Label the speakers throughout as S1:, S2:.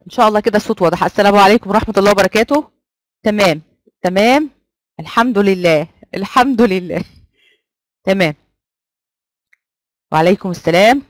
S1: ان شاء الله كده الصوت واضح السلام عليكم ورحمه الله وبركاته تمام تمام الحمد لله الحمد لله تمام وعليكم السلام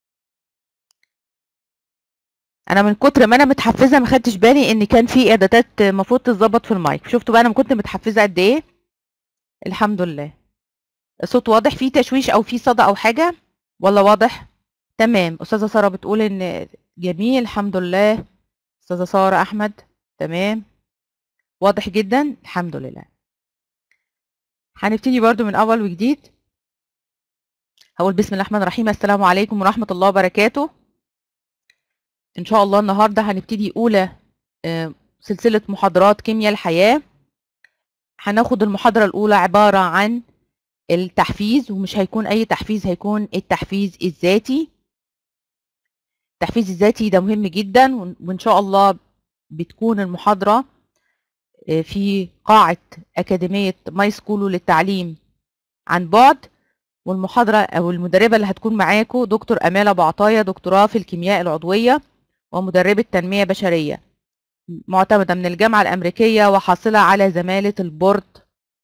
S1: انا من كتر ما انا متحفزه ما خدتش بالي ان كان في اعدادات المفروض تتظبط في المايك شفتوا بقى انا كنت متحفزه قد ايه الحمد لله الصوت واضح فيه تشويش او فيه صدى او حاجه ولا واضح تمام استاذه ساره بتقول ان جميل الحمد لله استاذه ساره احمد تمام واضح جدا الحمد لله هنبتدي برضو من اول وجديد هقول بسم الله الرحمن الرحيم السلام عليكم ورحمه الله وبركاته ان شاء الله النهارده هنبتدي اولى آه، سلسله محاضرات كيمياء الحياه هناخد المحاضره الاولى عباره عن التحفيز ومش هيكون اي تحفيز هيكون التحفيز الذاتي التحفيز الذاتي ده مهم جدا وإن- وان شاء الله بتكون المحاضره آه، في قاعه اكاديميه ماي سكولو للتعليم عن بعد والمحاضره او المدربه اللي هتكون معاكم دكتور امال ابو عطايا دكتوراه في الكيمياء العضويه ومدربه تنميه بشريه معتمده من الجامعه الامريكيه وحاصله على زماله البورد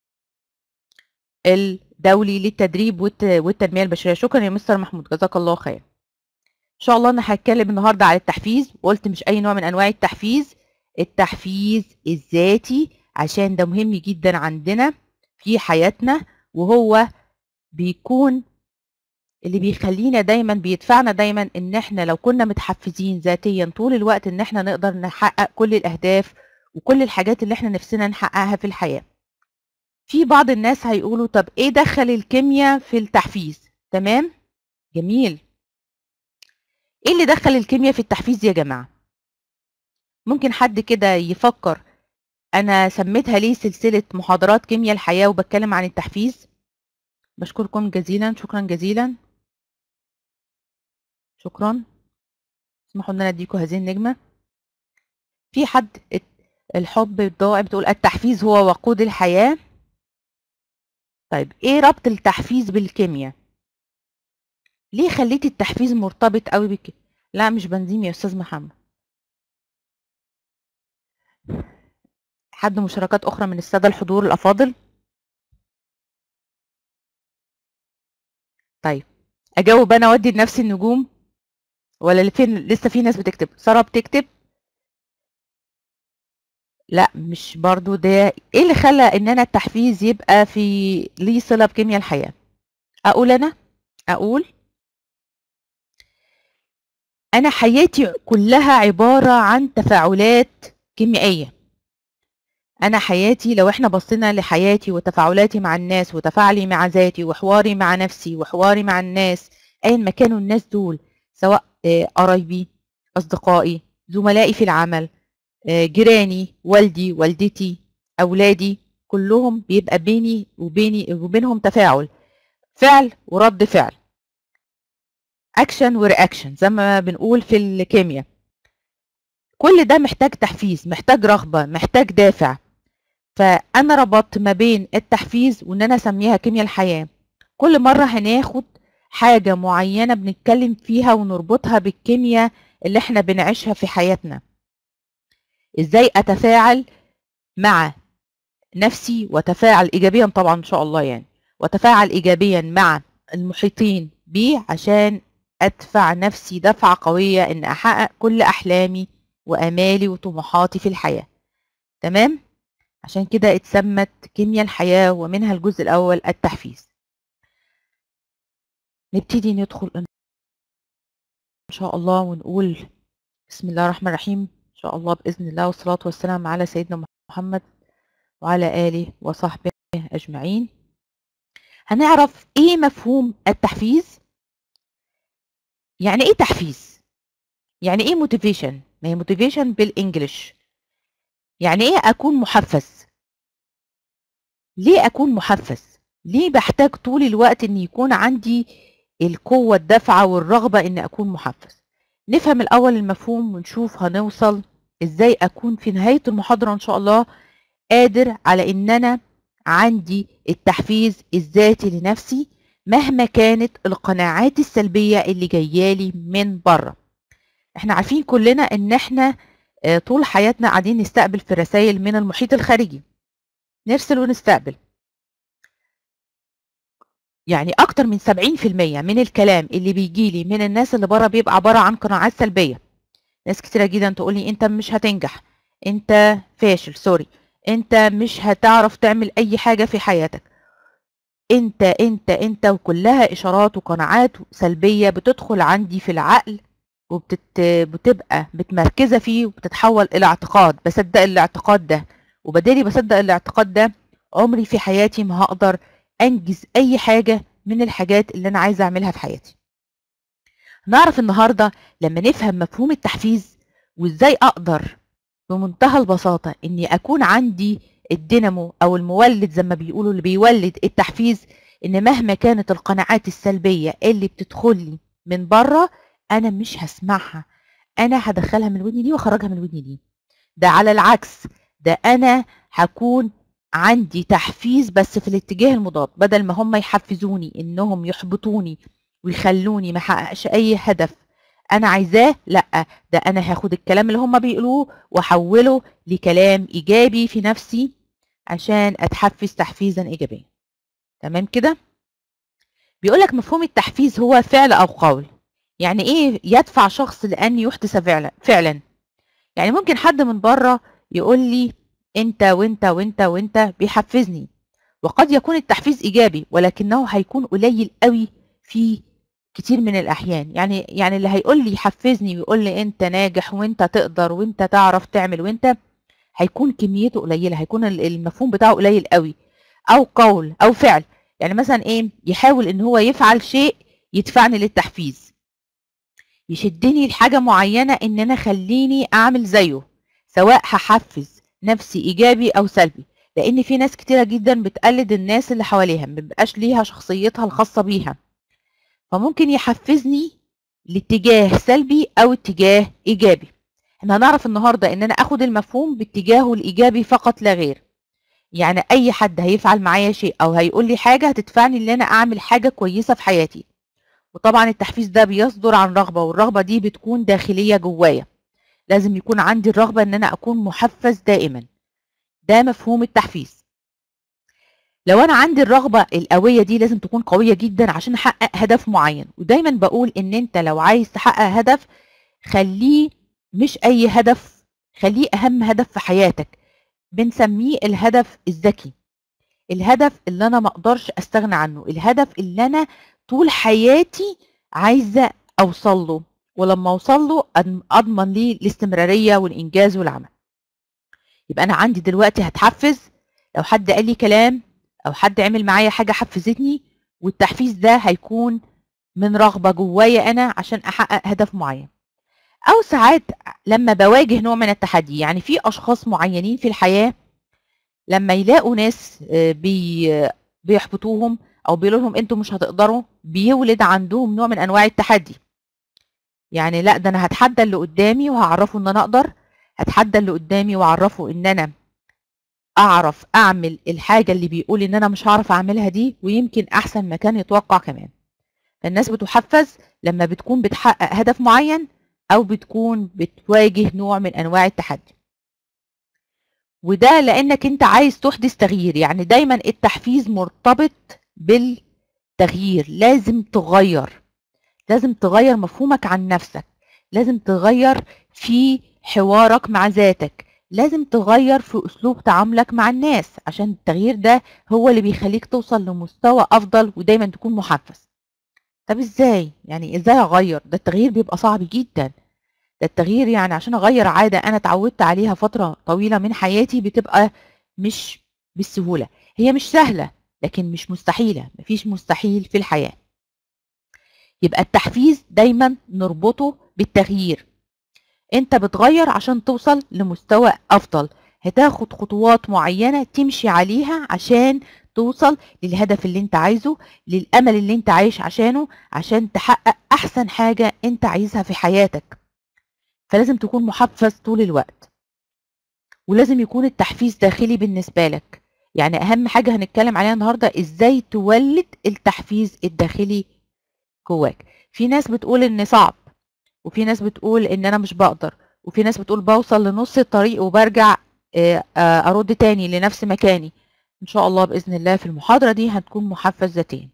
S1: الدولي للتدريب والت- والتنميه البشريه شكرا يا مستر محمود جزاك الله خير ان شاء الله انا هتكلم النهارده على التحفيز وقلت مش اي نوع من انواع التحفيز التحفيز الذاتي عشان ده مهم جدا عندنا في حياتنا وهو بيكون اللي بيخلينا دايما بيدفعنا دايما ان احنا لو كنا متحفزين ذاتيا طول الوقت ان احنا نقدر نحقق كل الاهداف وكل الحاجات اللي احنا نفسنا نحققها في الحياة في بعض الناس هيقولوا طب ايه دخل الكيمياء في التحفيز تمام جميل ايه اللي دخل الكيمياء في التحفيز يا جماعة ممكن حد كده يفكر انا سميتها ليه سلسلة محاضرات كيمياء الحياة وبتكلم عن التحفيز بشكركم جزيلا شكرا جزيلا شكرا اسمحوا ان انا اديكم هذه النجمة في حد ات- الحب الضائع بتقول التحفيز هو وقود الحياة طيب ايه ربط التحفيز بالكيمياء ليه خليتي التحفيز مرتبط قوي بك لا مش بنزيم يا استاذ محمد حد مشاركات اخرى من الساده الحضور الافاضل طيب اجاوب انا اودي لنفسي النجوم ولا اللي فين لسه في ناس بتكتب ساره بتكتب لا مش برضو ده ايه اللي خلى ان انا التحفيز يبقى في ليه صله بكيمياء الحياه اقول انا اقول انا حياتي كلها عباره عن تفاعلات كيميائيه انا حياتي لو احنا بصينا لحياتي وتفاعلاتي مع الناس وتفاعلي مع ذاتي وحواري مع نفسي وحواري مع الناس ايا ما كانوا الناس دول سواء آه، قرايبي اصدقائي زملائي في العمل آه، جيراني والدي والدتي اولادي كلهم بيبقى بيني وبيني وبينهم تفاعل فعل ورد فعل اكشن ورياكشن زي ما بنقول في الكيمياء كل ده محتاج تحفيز محتاج رغبه محتاج دافع فانا ربطت ما بين التحفيز وان انا اسميها كيمياء الحياه كل مره هناخد حاجه معينه بنتكلم فيها ونربطها بالكيمياء اللي احنا بنعيشها في حياتنا ازاي اتفاعل مع نفسي وتفاعل ايجابيا طبعا ان شاء الله يعني وتفاعل ايجابيا مع المحيطين بي عشان ادفع نفسي دفعه قويه ان احقق كل احلامي وامالي وطموحاتي في الحياه تمام عشان كده اتسمت كيمياء الحياه ومنها الجزء الاول التحفيز نبتدي ندخل ان شاء الله ونقول بسم الله الرحمن الرحيم ان شاء الله باذن الله والصلاه والسلام على سيدنا محمد وعلى اله وصحبه اجمعين هنعرف ايه مفهوم التحفيز يعني ايه تحفيز يعني ايه موتيفيشن ما هي موتيفيشن بالانجلش يعني ايه اكون محفز ليه اكون محفز ليه بحتاج طول الوقت ان يكون عندي القوة الدافعة والرغبة ان اكون محفز نفهم الاول المفهوم ونشوف هنوصل ازاي اكون في نهاية المحاضرة ان شاء الله قادر على ان انا عندي التحفيز الذاتي لنفسي مهما كانت القناعات السلبية اللي جايالي من بره احنا عارفين كلنا ان احنا آه، طول حياتنا قاعدين نستقبل في رسائل من المحيط الخارجي نرسل ونستقبل يعني اكتر من 70% من الكلام اللي بيجي لي من الناس اللي بره بيبقى عباره عن قناعات سلبيه ناس كتيره جدا تقول لي انت مش هتنجح انت فاشل سوري انت مش هتعرف تعمل اي حاجه في حياتك انت انت انت وكلها اشارات وقناعات سلبيه بتدخل عندي في العقل وبتبقى متمركزه فيه وبتتحول الى اعتقاد بصدق الاعتقاد ده وبدالي بصدق الاعتقاد ده عمري في حياتي ما هقدر انجز اي حاجه من الحاجات اللي انا عايزه اعملها في حياتي نعرف النهارده لما نفهم مفهوم التحفيز وازاي اقدر بمنتهى البساطه اني اكون عندي الدينامو او المولد زي ما بيقولوا اللي بيولد التحفيز ان مهما كانت القناعات السلبيه اللي بتدخل لي من بره انا مش هسمعها انا هدخلها من ودني دي واخرجها من ودني دي ده على العكس ده انا هكون عندي تحفيز بس في الاتجاه المضاد بدل ما هم يحفزوني انهم يحبطوني ويخلوني ما احققش اي هدف انا عايزاه لا ده انا هاخد الكلام اللي هم بيقولوه واحوله لكلام ايجابي في نفسي عشان اتحفز تحفيزا ايجابيا تمام كده بيقولك مفهوم التحفيز هو فعل او قول يعني ايه يدفع شخص لان يحدث فعلا فعلا يعني ممكن حد من بره يقول لي انت وانت وانت وانت بيحفزني وقد يكون التحفيز ايجابي ولكنه هيكون قليل قوي في كتير من الاحيان يعني يعني اللي هيقول لي يحفزني ويقول لي انت ناجح وانت تقدر وانت تعرف تعمل وانت هيكون كميته قليله هيكون المفهوم بتاعه قليل قوي او قول او فعل يعني مثلا ايه يحاول ان هو يفعل شيء يدفعني للتحفيز يشدني لحاجه معينه ان انا خليني اعمل زيه سواء هحفز نفسي ايجابي او سلبي لان في ناس كتيره جدا بتقلد الناس اللي حواليها مبقاش ليها شخصيتها الخاصه بيها فممكن يحفزني لاتجاه سلبي او اتجاه ايجابي احنا هنعرف النهارده ان انا اخد المفهوم باتجاهه الايجابي فقط لا غير يعني اي حد هيفعل معايا شيء او هيقول لي حاجه هتدفعني ان انا اعمل حاجه كويسه في حياتي وطبعا التحفيز ده بيصدر عن رغبه والرغبه دي بتكون داخليه جوايا لازم يكون عندي الرغبه ان انا اكون محفز دائما ده مفهوم التحفيز لو انا عندي الرغبه القويه دي لازم تكون قويه جدا عشان احقق هدف معين ودايما بقول ان انت لو عايز تحقق هدف خليه مش اي هدف خليه اهم هدف في حياتك بنسميه الهدف الذكي الهدف اللي انا ما اقدرش استغنى عنه الهدف اللي انا طول حياتي عايزه اوصل له ولما اوصل له اضمن ليه الاستمراريه والانجاز والعمل يبقى انا عندي دلوقتي هتحفز لو حد قال لي كلام او حد عمل معايا حاجه حفزتني والتحفيز ده هيكون من رغبه جوايا انا عشان احقق هدف معين او ساعات لما بواجه نوع من التحدي يعني في اشخاص معينين في الحياه لما يلاقوا ناس بي بيحبطوهم او بيقولوا لهم انتوا مش هتقدروا بيولد عندهم نوع من انواع التحدي يعني لا ده انا هتحدى اللي قدامي وهعرفه ان انا اقدر هتحدى اللي قدامي واعرفه ان انا اعرف اعمل الحاجه اللي بيقول ان انا مش هعرف اعملها دي ويمكن احسن ما كان يتوقع كمان الناس بتحفز لما بتكون بتحقق هدف معين او بتكون بتواجه نوع من انواع التحدي وده لانك انت عايز تحدث تغيير يعني دايما التحفيز مرتبط بالتغيير لازم تغير لازم تغير مفهومك عن نفسك لازم تغير في حوارك مع ذاتك لازم تغير في اسلوب تعاملك مع الناس عشان التغيير ده هو اللي بيخليك توصل لمستوى افضل ودايما تكون محفز طب ازاي يعني ازاي اغير ده التغيير بيبقى صعب جدا ده التغيير يعني عشان اغير عاده انا اتعودت عليها فتره طويله من حياتي بتبقى مش بالسهوله هي مش سهله لكن مش مستحيله مفيش مستحيل في الحياه يبقى التحفيز دايما نربطه بالتغيير انت بتغير عشان توصل لمستوى افضل هتاخد خطوات معينه تمشي عليها عشان توصل للهدف اللي انت عايزه للامل اللي انت عايش عشانه عشان تحقق احسن حاجه انت عايزها في حياتك فلازم تكون محفز طول الوقت ولازم يكون التحفيز داخلي بالنسبه لك يعني اهم حاجه هنتكلم عليها النهارده ازاي تولد التحفيز الداخلي جواك في ناس بتقول ان صعب وفي ناس بتقول ان انا مش بقدر وفي ناس بتقول بوصل لنص الطريق وبرجع آه، آه، ارد تاني لنفس مكاني ان شاء الله باذن الله في المحاضره دي هتكون محفز ذاتيا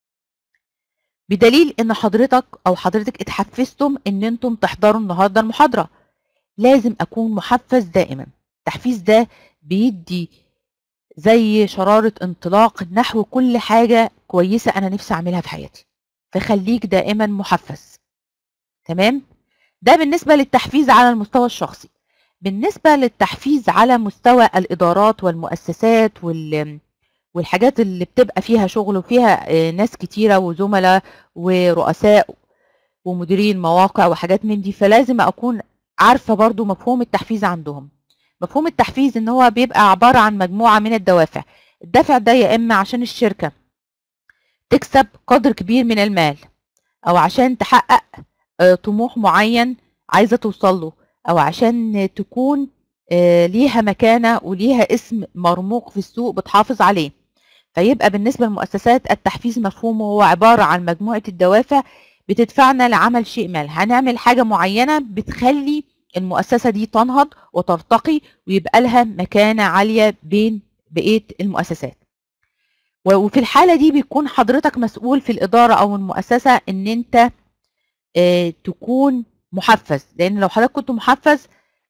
S1: بدليل ان حضرتك او حضرتك اتحفزتم ان انتم تحضروا النهارده المحاضره لازم اكون محفز دائما التحفيز ده بيدي زي شرارة انطلاق نحو كل حاجة كويسة أنا نفسي أعملها في حياتي فخليك دائما محفز تمام ده بالنسبة للتحفيز على المستوى الشخصي بالنسبة للتحفيز على مستوى الإدارات والمؤسسات وال والحاجات اللي بتبقى فيها شغل وفيها آه، ناس كتيرة وزملاء ورؤساء ومديرين مواقع وحاجات من دي فلازم أكون عارفة برضو مفهوم التحفيز عندهم مفهوم التحفيز ان هو بيبقى عبارة عن مجموعة من الدوافع الدافع ده يا اما عشان الشركة تكسب قدر كبير من المال او عشان تحقق آه، طموح معين عايزة توصل له او عشان تكون آه، ليها مكانة وليها اسم مرموق في السوق بتحافظ عليه فيبقى بالنسبة للمؤسسات التحفيز مفهومه هو عبارة عن مجموعة الدوافع بتدفعنا لعمل شيء ما هنعمل حاجة معينة بتخلي المؤسسة دي تنهض وترتقي ويبقى لها مكانة عالية بين بقية المؤسسات و- وفي الحالة دي بيكون حضرتك مسؤول في الإدارة أو المؤسسة إن أنت آه، تكون محفز لأن لو حضرتك كنت محفز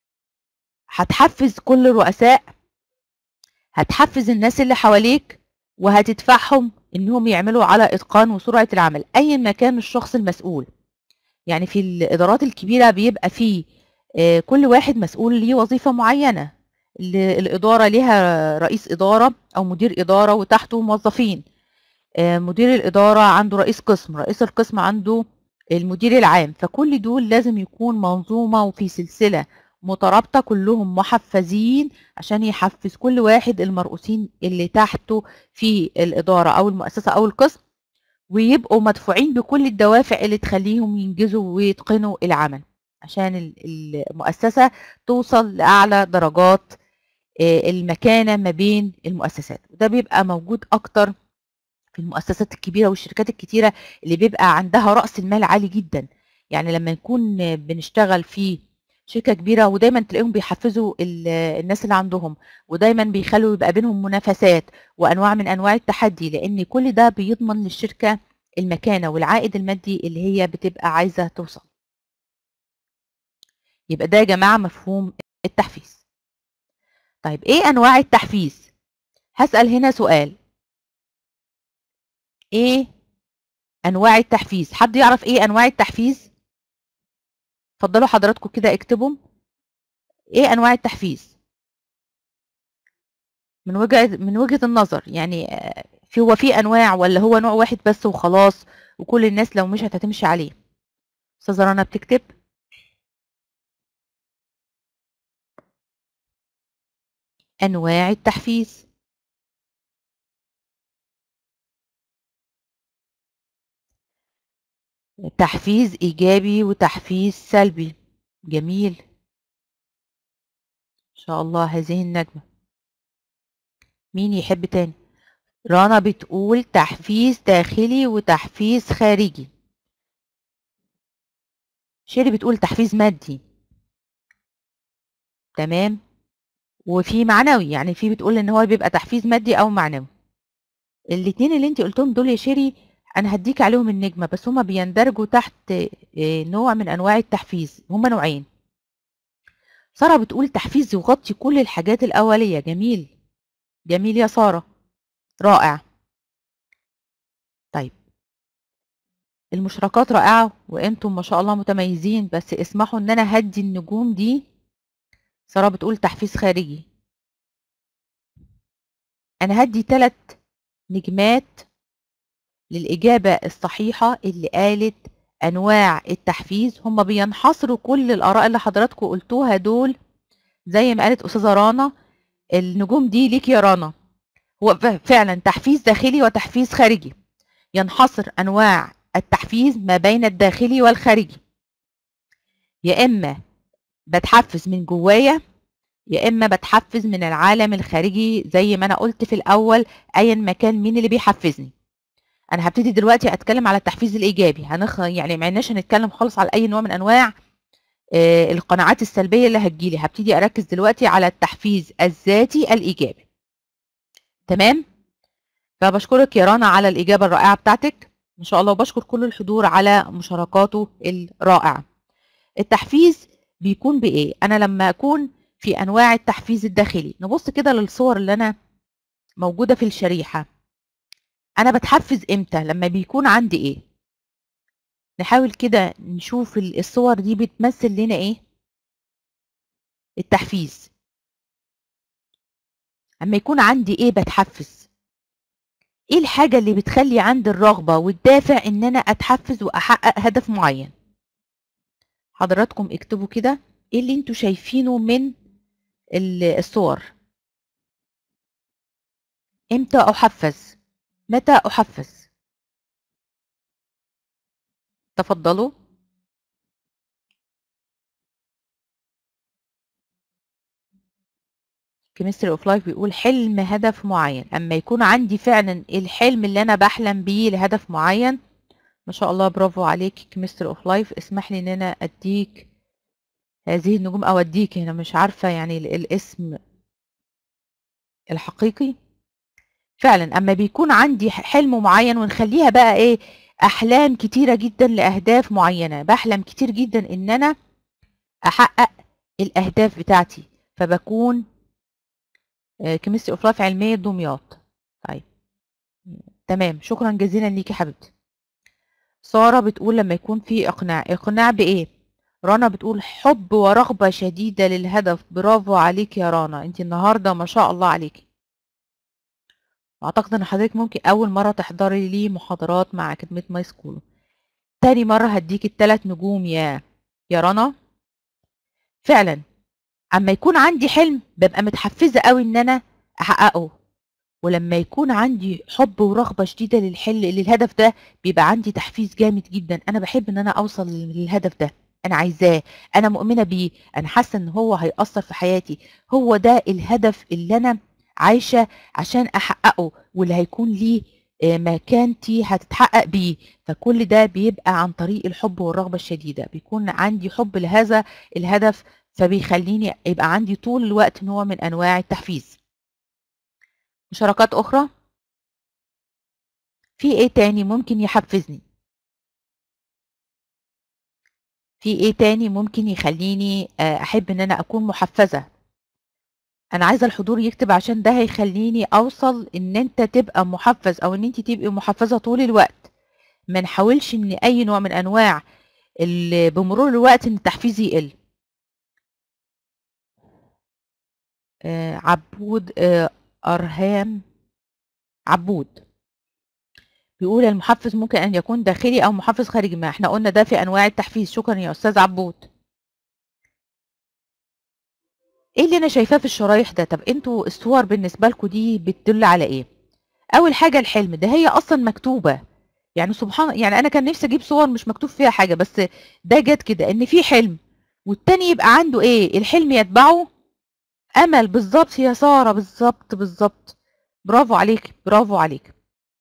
S1: هتحفز كل الرؤساء هتحفز الناس اللي حواليك وهتدفعهم انهم يعملوا على اتقان وسرعه العمل ايا ما كان الشخص المسؤول يعني في الادارات الكبيره بيبقى فيه آه، كل واحد مسؤول ليه وظيفه معينه ال- الاداره ليها رئيس اداره او مدير اداره وتحته موظفين آه، مدير الاداره عنده رئيس قسم رئيس القسم عنده المدير العام فكل دول لازم يكون منظومه وفي سلسله مترابطه كلهم محفزين عشان يحفز كل واحد المرؤوسين اللي تحته في الإدارة أو المؤسسة أو القسم ويبقوا مدفوعين بكل الدوافع اللي تخليهم ينجزوا ويتقنوا العمل عشان ال- المؤسسة توصل لأعلى درجات آه، المكانة ما بين المؤسسات وده بيبقى موجود أكتر في المؤسسات الكبيرة والشركات الكتيرة اللي بيبقى عندها رأس المال عالي جدا يعني لما نكون آه، بنشتغل في شركة كبيرة ودايما تلاقيهم بيحفزوا ال- الناس اللي عندهم ودايما بيخلوا يبقى بينهم منافسات وأنواع من أنواع التحدي لأن كل ده بيضمن للشركة المكانة والعائد المادي اللي هي بتبقى عايزة توصل يبقى ده يا جماعة مفهوم التحفيز طيب ايه انواع التحفيز هسأل هنا سؤال ايه انواع التحفيز حد يعرف ايه انواع التحفيز اتفضلوا حضراتكم كده اكتبوا ايه انواع التحفيز من وجهة من وجهة النظر يعني آه، في هو في انواع ولا هو نوع واحد بس وخلاص وكل الناس لو مشت هتمشي عليه استاذة رنا بتكتب انواع التحفيز تحفيز ايجابي وتحفيز سلبي جميل ان شاء الله هذه النجمة مين يحب تاني رنا بتقول تحفيز داخلي وتحفيز خارجي شيري بتقول تحفيز مادي تمام وفي معنوي يعني في بتقول ان هو بيبقى تحفيز مادي او معنوي الاتنين اللي انت قلتهم دول يا شيري انا هديك عليهم النجمة بس هما بيندرجوا تحت آه، نوع من انواع التحفيز هما نوعين سارة بتقول تحفيز يغطي كل الحاجات الأولية جميل جميل يا سارة رائع طيب المشركات رائعة وانتم ما شاء الله متميزين بس اسمحوا ان انا هدي النجوم دي سارة بتقول تحفيز خارجي انا هدي ثلاث نجمات للإجابة الصحيحة اللي قالت أنواع التحفيز هم بينحصروا كل الآراء اللي حضراتكم قلتوها دول زي ما قالت أستاذة رانا النجوم دي ليك يا رانا هو ف- فعلا تحفيز داخلي وتحفيز خارجي ينحصر أنواع التحفيز ما بين الداخلي والخارجي يا إما بتحفز من جوايا يا إما بتحفز من العالم الخارجي زي ما أنا قلت في الأول أيا ما كان مين اللي بيحفزني انا هبتدي دلوقتي اتكلم على التحفيز الايجابي هنخ يعني ما عندناش هنتكلم خالص على اي نوع من انواع آه، القناعات السلبيه اللي هتجيلي هبتدي اركز دلوقتي على التحفيز الذاتي الايجابي تمام فبشكرك يا رنا على الاجابه الرائعه بتاعتك ان شاء الله وبشكر كل الحضور على مشاركاته الرائعه التحفيز بيكون بايه انا لما اكون في انواع التحفيز الداخلي نبص كده للصور اللي انا موجوده في الشريحه انا بتحفز امتى لما بيكون عندي ايه نحاول كده نشوف الصور دي بتمثل لنا ايه التحفيز اما يكون عندي ايه بتحفز ايه الحاجة اللي بتخلي عندي الرغبة والدافع ان انا اتحفز واحقق هدف معين حضراتكم اكتبوا كده ايه اللي انتوا شايفينه من الصور امتى احفز متى احفز تفضلوا كيمستري اوف لايف بيقول حلم هدف معين اما يكون عندي فعلا الحلم اللي انا بحلم بيه لهدف معين ما شاء الله برافو عليك كيمستري اوف لايف اسمح لي ان انا اديك هذه النجوم او اديك هنا مش عارفه يعني الاسم الحقيقي فعلا اما بيكون عندي حلم معين ونخليها بقى ايه احلام كتيره جدا لاهداف معينه بحلم كتير جدا ان انا احقق الاهداف بتاعتي فبكون كيمستري اوف لايف علميه دمياط طيب تمام شكرا جزيلا ليكي حبيبتي ساره بتقول لما يكون في اقناع اقناع بايه رنا بتقول حب ورغبه شديده للهدف برافو عليك يا رنا انت النهارده ما شاء الله عليكي واعتقد ان حضرتك ممكن اول مره تحضري لي محاضرات مع اكاديميه ماي سكول تاني مره هديك الثلاث نجوم يا يا رنا فعلا اما يكون عندي حلم ببقى متحفزه قوي ان انا احققه ولما يكون عندي حب ورغبه شديده للحل للهدف ده بيبقى عندي تحفيز جامد جدا انا بحب ان انا اوصل للهدف ده انا عايزاه انا مؤمنه بيه انا حاسه ان هو هيأثر في حياتي هو ده الهدف اللي انا عايشه عشان احققه واللي هيكون ليه مكانتي هتتحقق بيه فكل ده بيبقى عن طريق الحب والرغبه الشديده بيكون عندي حب لهذا الهدف فبيخليني يبقى عندي طول الوقت نوع من انواع التحفيز مشاركات اخرى في ايه تاني ممكن يحفزني في ايه تاني ممكن يخليني احب ان انا اكون محفزه انا عايزه الحضور يكتب عشان ده هيخليني اوصل ان انت تبقى محفز او ان انت تبقي محفزه طول الوقت ما نحاولش ان اي نوع من انواع بمرور الوقت ان التحفيز يقل آه عبود آه ارهام عبود بيقول المحفز ممكن ان يكون داخلي او محفز خارجي ما احنا قلنا ده في انواع التحفيز شكرا يا استاذ عبود ايه اللي انا شايفاه في الشرايح ده طب انتوا الصور بالنسبه لكم دي بتدل على ايه اول حاجه الحلم ده هي اصلا مكتوبه يعني سبحان يعني انا كان نفسي اجيب صور مش مكتوب فيها حاجه بس ده جت كده ان في حلم والتاني يبقى عنده ايه الحلم يتبعه امل بالظبط يا ساره بالظبط بالظبط برافو عليك برافو عليك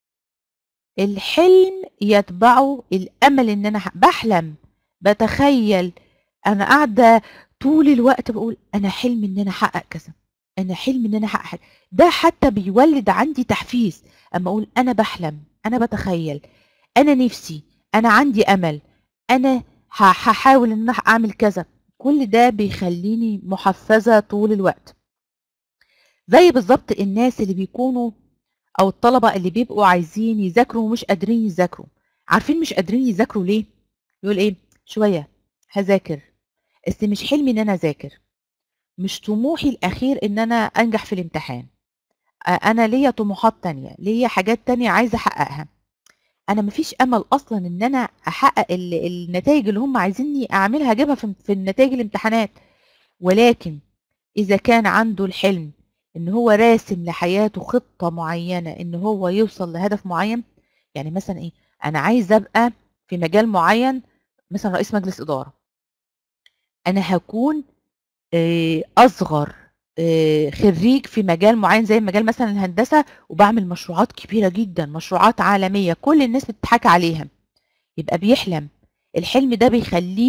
S1: الحلم يتبعه الامل ان انا بحلم بتخيل انا قاعده طول الوقت بقول انا حلم ان انا احقق كذا انا حلم ان انا احقق حاجه ده حتى بيولد عندي تحفيز اما اقول انا بحلم انا بتخيل انا نفسي انا عندي امل انا هحاول ان انا اعمل كذا كل ده بيخليني محفزه طول الوقت زي بالظبط الناس اللي بيكونوا او الطلبه اللي بيبقوا عايزين يذاكروا ومش قادرين يذاكروا عارفين مش قادرين يذاكروا ليه يقول ايه شويه هذاكر بس مش حلمي ان انا اذاكر مش طموحي الاخير ان انا انجح في الامتحان انا ليا طموحات تانية ليا حاجات تانية عايزه احققها انا مفيش امل اصلا ان انا احقق النتائج اللي هم عايزيني اعملها اجيبها في النتائج الامتحانات ولكن اذا كان عنده الحلم ان هو راسم لحياته خطه معينه ان هو يوصل لهدف معين يعني مثلا ايه انا عايز ابقى في مجال معين مثلا رئيس مجلس اداره انا هكون اصغر خريج في مجال معين زي مجال مثلا الهندسه وبعمل مشروعات كبيره جدا مشروعات عالميه كل الناس بتضحك عليها يبقى بيحلم الحلم ده بيخليه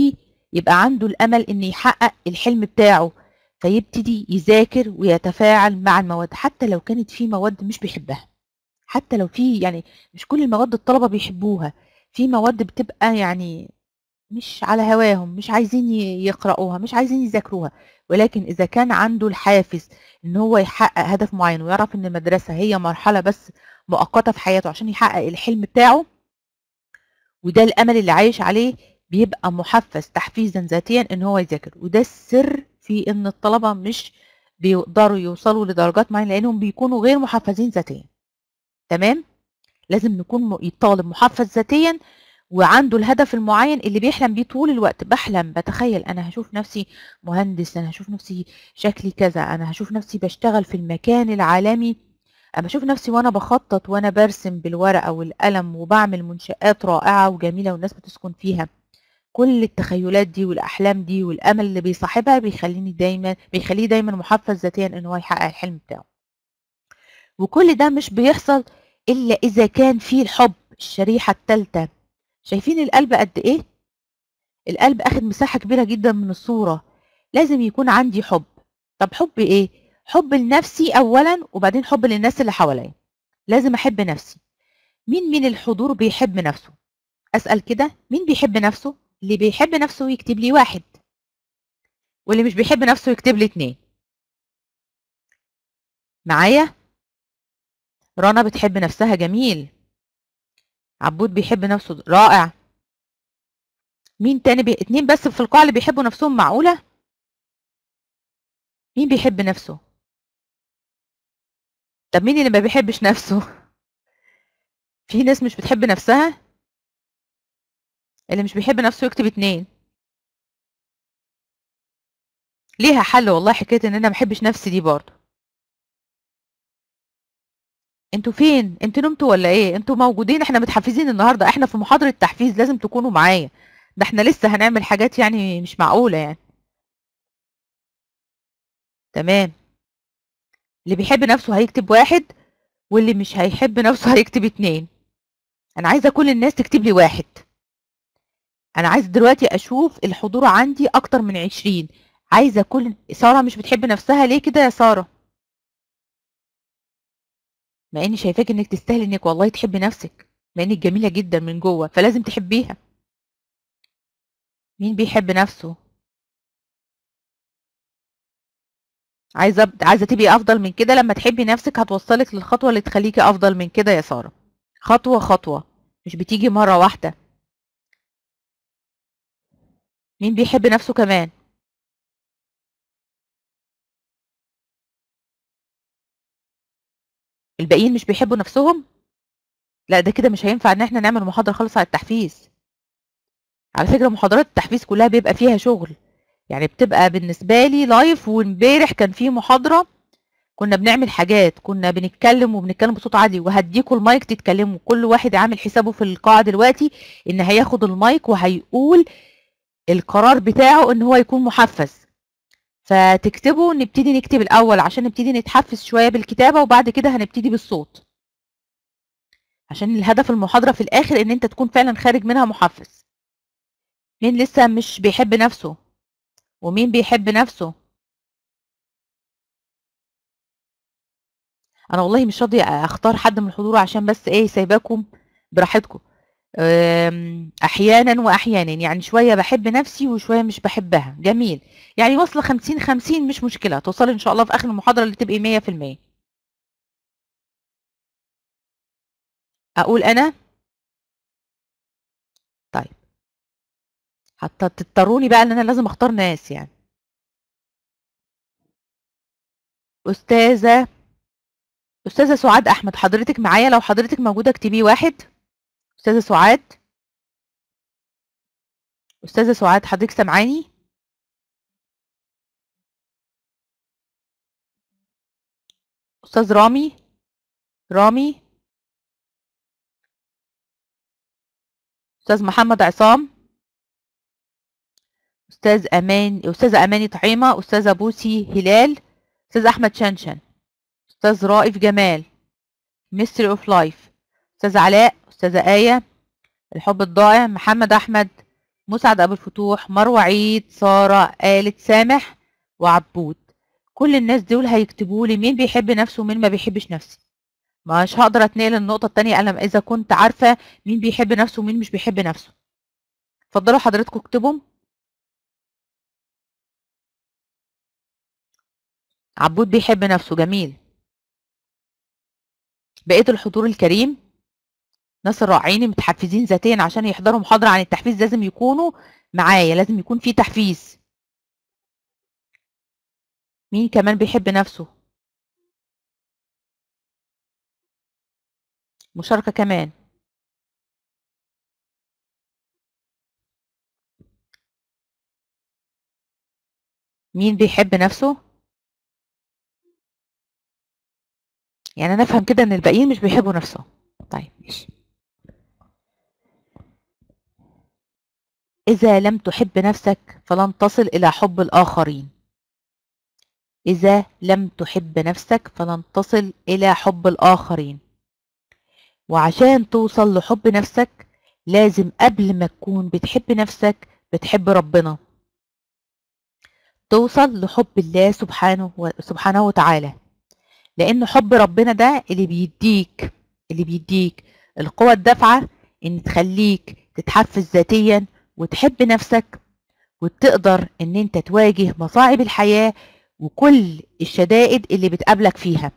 S1: يبقى عنده الامل ان يحقق الحلم بتاعه فيبتدي يذاكر ويتفاعل مع المواد حتى لو كانت في مواد مش بيحبها حتى لو في يعني مش كل المواد الطلبة بيحبوها في مواد بتبقى يعني مش على هواهم مش عايزين ي- يقرأوها مش عايزين يذاكروها ولكن إذا كان عنده الحافز إن هو يحقق هدف معين ويعرف إن المدرسة هي مرحلة بس مؤقتة في حياته عشان يحقق الحلم بتاعه وده الأمل اللي عايش عليه بيبقى محفز تحفيزا ذاتيا إن هو يذاكر وده السر في إن الطلبة مش بيقدروا يوصلوا لدرجات معينة لأنهم بيكونوا غير محفزين ذاتيا تمام لازم نكون م- الطالب محفز ذاتيا وعنده الهدف المعين اللي بيحلم بيه طول الوقت بحلم بتخيل انا هشوف نفسي مهندس انا هشوف نفسي شكلي كذا انا هشوف نفسي بشتغل في المكان العالمي اما اشوف نفسي وانا بخطط وانا برسم بالورقه والقلم وبعمل منشآت رائعه وجميله والناس بتسكن فيها كل التخيلات دي والاحلام دي والامل اللي بيصاحبها بيخليني دايما بيخليه دايما محفز ذاتيا ان هو يحقق الحلم بتاعه وكل ده مش بيحصل الا اذا كان فيه الحب الشريحه الثالثه شايفين القلب قد ايه القلب اخد مساحه كبيره جدا من الصوره لازم يكون عندي حب طب حب ايه حب لنفسي اولا وبعدين حب للناس اللي حواليا لازم احب نفسي مين من الحضور بيحب نفسه اسال كده مين بيحب نفسه اللي بيحب نفسه يكتب لي واحد واللي مش بيحب نفسه يكتب لي اتنين معايا رنا بتحب نفسها جميل عبود بيحب نفسه رائع مين تاني بي... اتنين بس في القاعة اللي بيحبوا نفسهم معقولة مين بيحب نفسه طب مين اللي ما بيحبش نفسه في ناس مش بتحب نفسها اللي مش بيحب نفسه يكتب اتنين ليها حل والله حكاية ان انا ما بحبش نفسي دي برضه انتوا فين انتوا نمتوا ولا ايه انتوا موجودين احنا متحفزين النهارده احنا في محاضرة تحفيز لازم تكونوا معايا ده احنا لسه هنعمل حاجات يعني مش معقولة يعني تمام اللي بيحب نفسه هيكتب واحد واللي مش هيحب نفسه هيكتب اتنين انا عايزة كل الناس تكتب لي واحد انا عايزة دلوقتي اشوف الحضور عندي اكتر من عشرين عايزة كل سارة مش بتحب نفسها ليه كده يا سارة مع اني شايفاك انك تستاهل انك والله تحبي نفسك مع انك جميلة جدا من جوه فلازم تحبيها مين بيحب نفسه عايزه عايزه تبقي افضل من كده لما تحبي نفسك هتوصلك للخطوه اللي تخليكي افضل من كده يا ساره خطوه خطوه مش بتيجي مره واحده مين بيحب نفسه كمان الباقيين مش بيحبوا نفسهم لا ده كده مش هينفع ان احنا نعمل محاضره خالص على التحفيز على فكره محاضرات التحفيز كلها بيبقى فيها شغل يعني بتبقى بالنسبه لي لايف وامبارح كان في محاضره كنا بنعمل حاجات كنا بنتكلم وبنتكلم بصوت عالي وهديكوا المايك تتكلموا كل واحد عامل حسابه في القاعه دلوقتي ان هياخد المايك وهيقول القرار بتاعه ان هو يكون محفز فتكتبوا نبتدي نكتب الاول عشان نبتدي نتحفز شويه بالكتابه وبعد كده هنبتدي بالصوت عشان الهدف المحاضره في الاخر ان انت تكون فعلا خارج منها محفز مين لسه مش بيحب نفسه ومين بيحب نفسه انا والله مش راضيه اختار حد من الحضور عشان بس ايه سايباكم براحتكم أم، احيانا واحيانا يعني شويه بحب نفسي وشويه مش بحبها جميل يعني واصله 50 50 مش مشكله توصلي ان شاء الله في اخر المحاضره اللي تبقي 100% اقول انا طيب حتى تضطروني بقى ان انا لازم اختار ناس يعني استاذه استاذه سعاد احمد حضرتك معايا لو حضرتك موجوده اكتبيه واحد استاذه سعاد استاذه سعاد حضرتك سامعاني استاذ رامي رامي استاذ محمد عصام استاذ امان استاذه اماني طعيمه استاذه بوسي هلال استاذ احمد شنشن استاذ رائف جمال ميستري اوف لايف استاذ علاء استاذه ايه الحب الضائع محمد احمد مسعد ابو الفتوح مروه عيد ساره قالت سامح وعبود كل الناس دول هيكتبوا لي مين بيحب نفسه ومين ما بيحبش نفسه مش هقدر اتنقل النقطة التانية الا اذا كنت عارفة مين بيحب نفسه ومين مش بيحب نفسه اتفضلوا حضرتكم اكتبهم عبود بيحب نفسه جميل بقية الحضور الكريم ناس الراعين متحفزين ذاتيا عشان يحضروا محاضرة عن التحفيز لازم يكونوا معايا لازم يكون في تحفيز مين كمان بيحب نفسه مشاركة كمان مين بيحب نفسه يعني انا افهم كده ان الباقيين مش بيحبوا نفسهم طيب ماشي اذا لم تحب نفسك فلن تصل الى حب الاخرين اذا لم تحب نفسك فلن تصل الى حب الاخرين وعشان توصل لحب نفسك لازم قبل ما تكون بتحب نفسك بتحب ربنا توصل لحب الله سبحانه و... سبحانه وتعالى لان حب ربنا ده اللي بيديك اللي بيديك القوة الدافعة ان تخليك تتحفز ذاتيا وتحب نفسك وتقدر ان انت تواجه مصاعب الحياة وكل الشدائد اللي بتقابلك فيها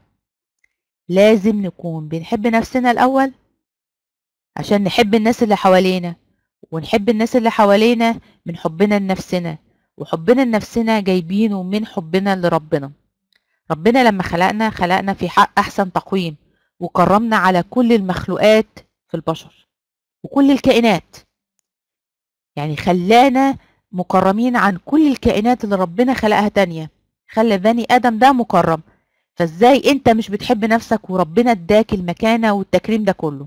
S1: لازم نكون بنحب نفسنا الأول عشان نحب الناس اللي حوالينا ونحب الناس اللي حوالينا من حبنا لنفسنا وحبنا لنفسنا جايبينه من حبنا لربنا ربنا لما خلقنا خلقنا في حق أحسن تقويم وكرمنا على كل المخلوقات في البشر وكل الكائنات يعني خلانا مكرمين عن كل الكائنات اللي ربنا خلقها تانية خلى بني آدم ده مكرم فازاي انت مش بتحب نفسك وربنا اداك المكانة والتكريم ده كله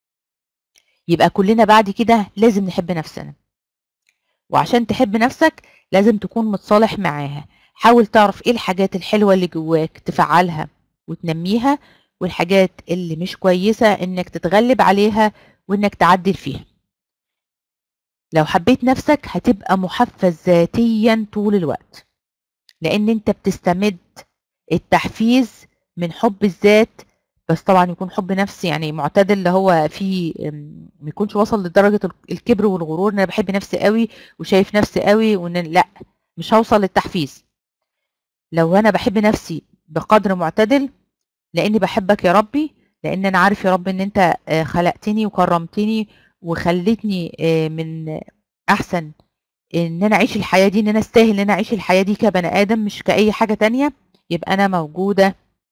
S1: يبقى كلنا بعد كده لازم نحب نفسنا وعشان تحب نفسك لازم تكون متصالح معاها حاول تعرف ايه الحاجات الحلوة اللي جواك تفعلها وتنميها والحاجات اللي مش كويسة انك تتغلب عليها وانك تعدل فيها لو حبيت نفسك هتبقى محفز ذاتيا طول الوقت لان انت بتستمد التحفيز من حب الذات بس طبعا يكون حب نفس يعني معتدل اللي هو فيه ما يكونش وصل لدرجه الكبر والغرور ان انا بحب نفسي قوي وشايف نفسي قوي وان لا مش هوصل للتحفيز لو انا بحب نفسي بقدر معتدل لاني بحبك يا ربي لان انا عارف يا رب ان انت خلقتني وكرمتني وخلتني من احسن ان انا اعيش الحياه دي ان انا استاهل ان انا اعيش الحياه دي كبني ادم مش كاي حاجه تانية يبقى انا موجوده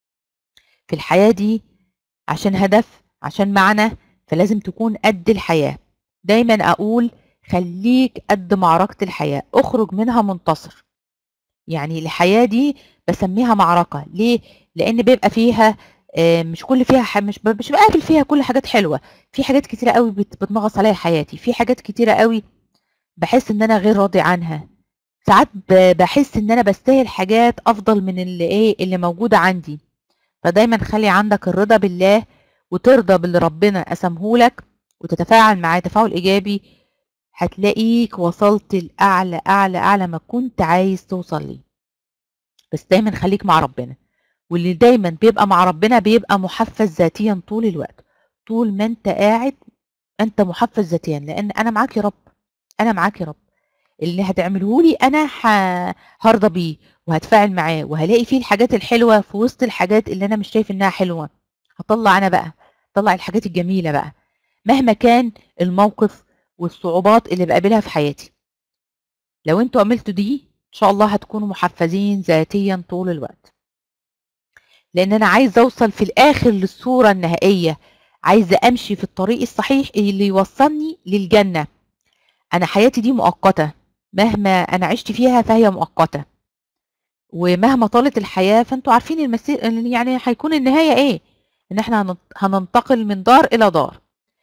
S1: في الحياه دي عشان هدف عشان معنى فلازم تكون قد الحياه دايما اقول خليك قد معركه الحياه اخرج منها منتصر يعني الحياه دي بسميها معركه ليه لان بيبقى فيها مش كل فيها مش مش بقابل فيها كل حاجات حلوه في حاجات كتيره قوي بتنغص عليا حياتي في حاجات كتيره قوي بحس ان انا غير راضي عنها ساعات بحس ان انا بستاهل حاجات افضل من اللي ايه اللي موجوده عندي فدايما خلي عندك الرضا بالله وترضى باللي ربنا قسمهولك وتتفاعل معاه تفاعل ايجابي هتلاقيك وصلت لاعلى اعلى اعلى ما كنت عايز توصل ليه بس دايما خليك مع ربنا واللي دايما بيبقى مع ربنا بيبقى محفز ذاتيا طول الوقت طول ما انت قاعد انت محفز ذاتيا لان انا معاك يا رب انا معاك يا رب اللي هتعمله لي انا هرضى بيه وهتفاعل معاه وهلاقي فيه الحاجات الحلوه في وسط الحاجات اللي انا مش شايف انها حلوه هطلع انا بقى طلع الحاجات الجميله بقى مهما كان الموقف والصعوبات اللي بقابلها في حياتي لو انتوا عملتوا دي ان شاء الله هتكونوا محفزين ذاتيا طول الوقت لان انا عايزه اوصل في الاخر للصوره النهائيه عايزه امشي في الطريق الصحيح اللي يوصلني للجنه انا حياتي دي مؤقته مهما انا عشت فيها فهي مؤقته ومهما طالت الحياه فانتوا عارفين المسير يعني هيكون النهايه ايه ان احنا هننتقل من دار الى دار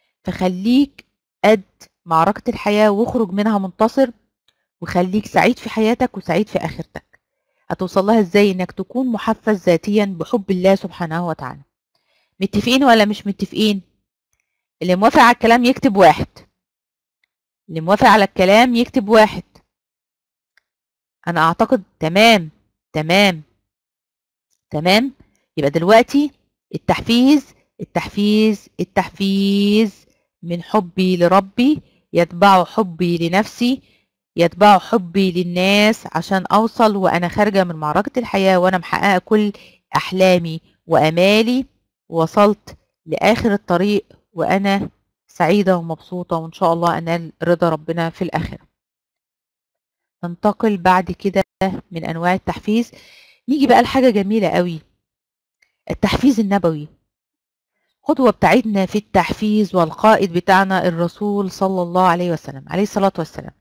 S1: فخليك قد معركه الحياه واخرج منها منتصر وخليك سعيد في حياتك وسعيد في اخرتك هتوصل لها ازاي انك تكون محفز ذاتيا بحب الله سبحانه وتعالى متفقين ولا مش متفقين اللي موافق على الكلام يكتب واحد اللي موافق على الكلام يكتب واحد انا اعتقد تمام تمام تمام يبقى دلوقتي التحفيز التحفيز التحفيز من حبي لربي يتبع حبي لنفسي يتبع حبي للناس عشان اوصل وانا خارجه من معركه الحياه وانا محققه كل احلامي وامالي وصلت لاخر الطريق وانا سعيده ومبسوطه وان شاء الله انال رضا ربنا في الاخره ننتقل بعد كده من انواع التحفيز نيجي بقى لحاجه جميله قوي التحفيز النبوي قدوة بتاعتنا في التحفيز والقائد بتاعنا الرسول صلى الله عليه وسلم عليه الصلاة والسلام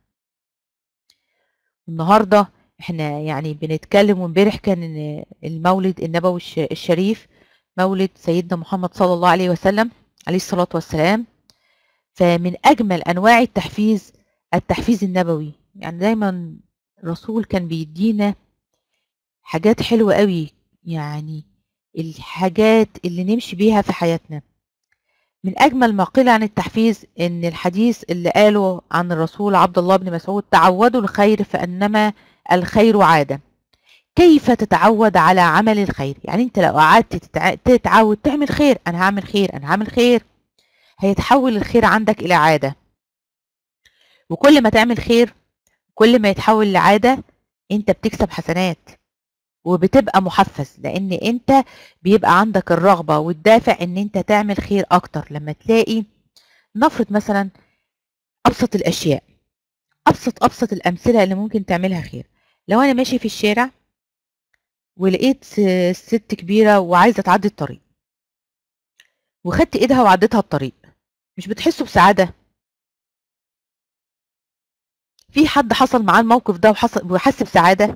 S1: النهاردة احنا يعني بنتكلم وامبارح كان المولد النبوي الشريف مولد سيدنا محمد صلى الله عليه وسلم عليه الصلاة والسلام فمن أجمل أنواع التحفيز التحفيز النبوي يعني دايما الرسول كان بيدينا حاجات حلوة قوي يعني الحاجات اللي نمشي بيها في حياتنا من أجمل ما قيل عن التحفيز إن الحديث اللي قاله عن الرسول عبد الله بن مسعود تعودوا الخير فإنما الخير عادة كيف تتعود على عمل الخير يعني انت لو قعدت تتع... تتعود تعمل خير انا هعمل خير انا هعمل خير هيتحول الخير عندك الى عادة وكل ما تعمل خير كل ما يتحول لعادة انت بتكسب حسنات وبتبقى محفز لان انت بيبقى عندك الرغبة والدافع ان انت تعمل خير اكتر لما تلاقي نفرض مثلا ابسط الاشياء ابسط ابسط الامثلة اللي ممكن تعملها خير لو انا ماشي في الشارع ولقيت ست كبيرة وعايزة تعدي الطريق وخدت ايدها وعديتها الطريق مش بتحسوا بسعادة في حد حصل معاه الموقف ده وحصل وحس بسعادة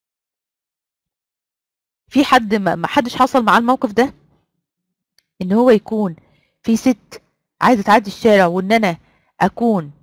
S1: في حد ما حدش حصل معاه الموقف ده ان هو يكون في ست عايزه تعدي الشارع وان انا اكون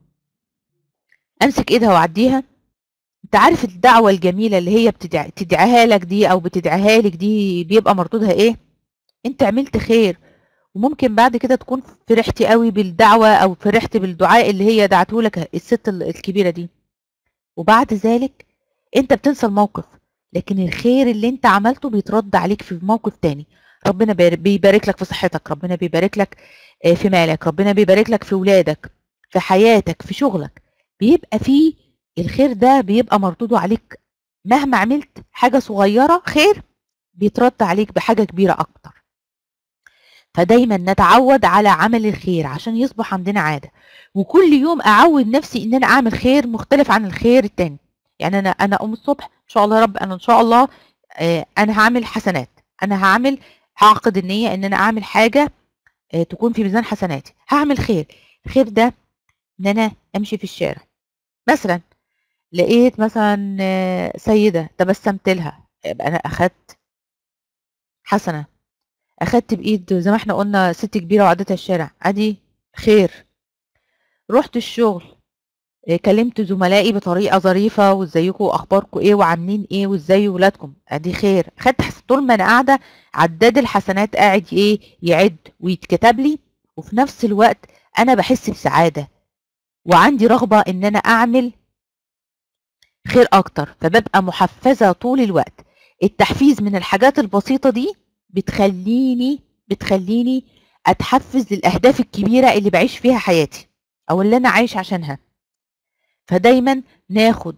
S1: امسك ايدها واعديها انت عارف الدعوه الجميله اللي هي بتدعيها لك دي او بتدعيها لك دي بيبقى مردودها ايه انت عملت خير وممكن بعد كده تكون فرحتي قوي بالدعوه او فرحت بالدعاء اللي هي دعته لك الست الكبيره دي وبعد ذلك انت بتنسى الموقف لكن الخير اللي انت عملته بيترد عليك في موقف تاني ربنا بيبارك لك في صحتك ربنا بيبارك لك في مالك ربنا بيبارك لك في ولادك في حياتك في شغلك بيبقى فيه الخير ده بيبقى مردوده عليك مهما عملت حاجة صغيرة خير بيترد عليك بحاجة كبيرة أكتر فدايما نتعود على عمل الخير عشان يصبح عندنا عادة وكل يوم أعود نفسي إن أنا أعمل خير مختلف عن الخير التاني يعني أنا أنا أقوم الصبح إن شاء الله يا رب أنا إن شاء الله أنا هعمل حسنات أنا هعمل هعقد النية إن أنا أعمل حاجة تكون في ميزان حسناتي هعمل خير الخير ده إن أنا أمشي في الشارع مثلا لقيت مثلا سيدة تبسمت لها يبقى أنا أخدت حسنة أخدت بإيد زي ما احنا قلنا ست كبيرة وعدتها الشارع أدي خير رحت الشغل كلمت زملائي بطريقة ظريفة وازيكم واخباركم ايه وعاملين ايه وازاي ولادكم ادي خير خدت طول ما انا قاعدة عداد الحسنات قاعد ايه يعد ويتكتب لي وفي نفس الوقت انا بحس بسعادة وعندي رغبة ان انا اعمل خير اكتر فببقى محفزة طول الوقت التحفيز من الحاجات البسيطة دي بتخليني بتخليني اتحفز للاهداف الكبيرة اللي بعيش فيها حياتي او اللي انا عايش عشانها فدايما ناخد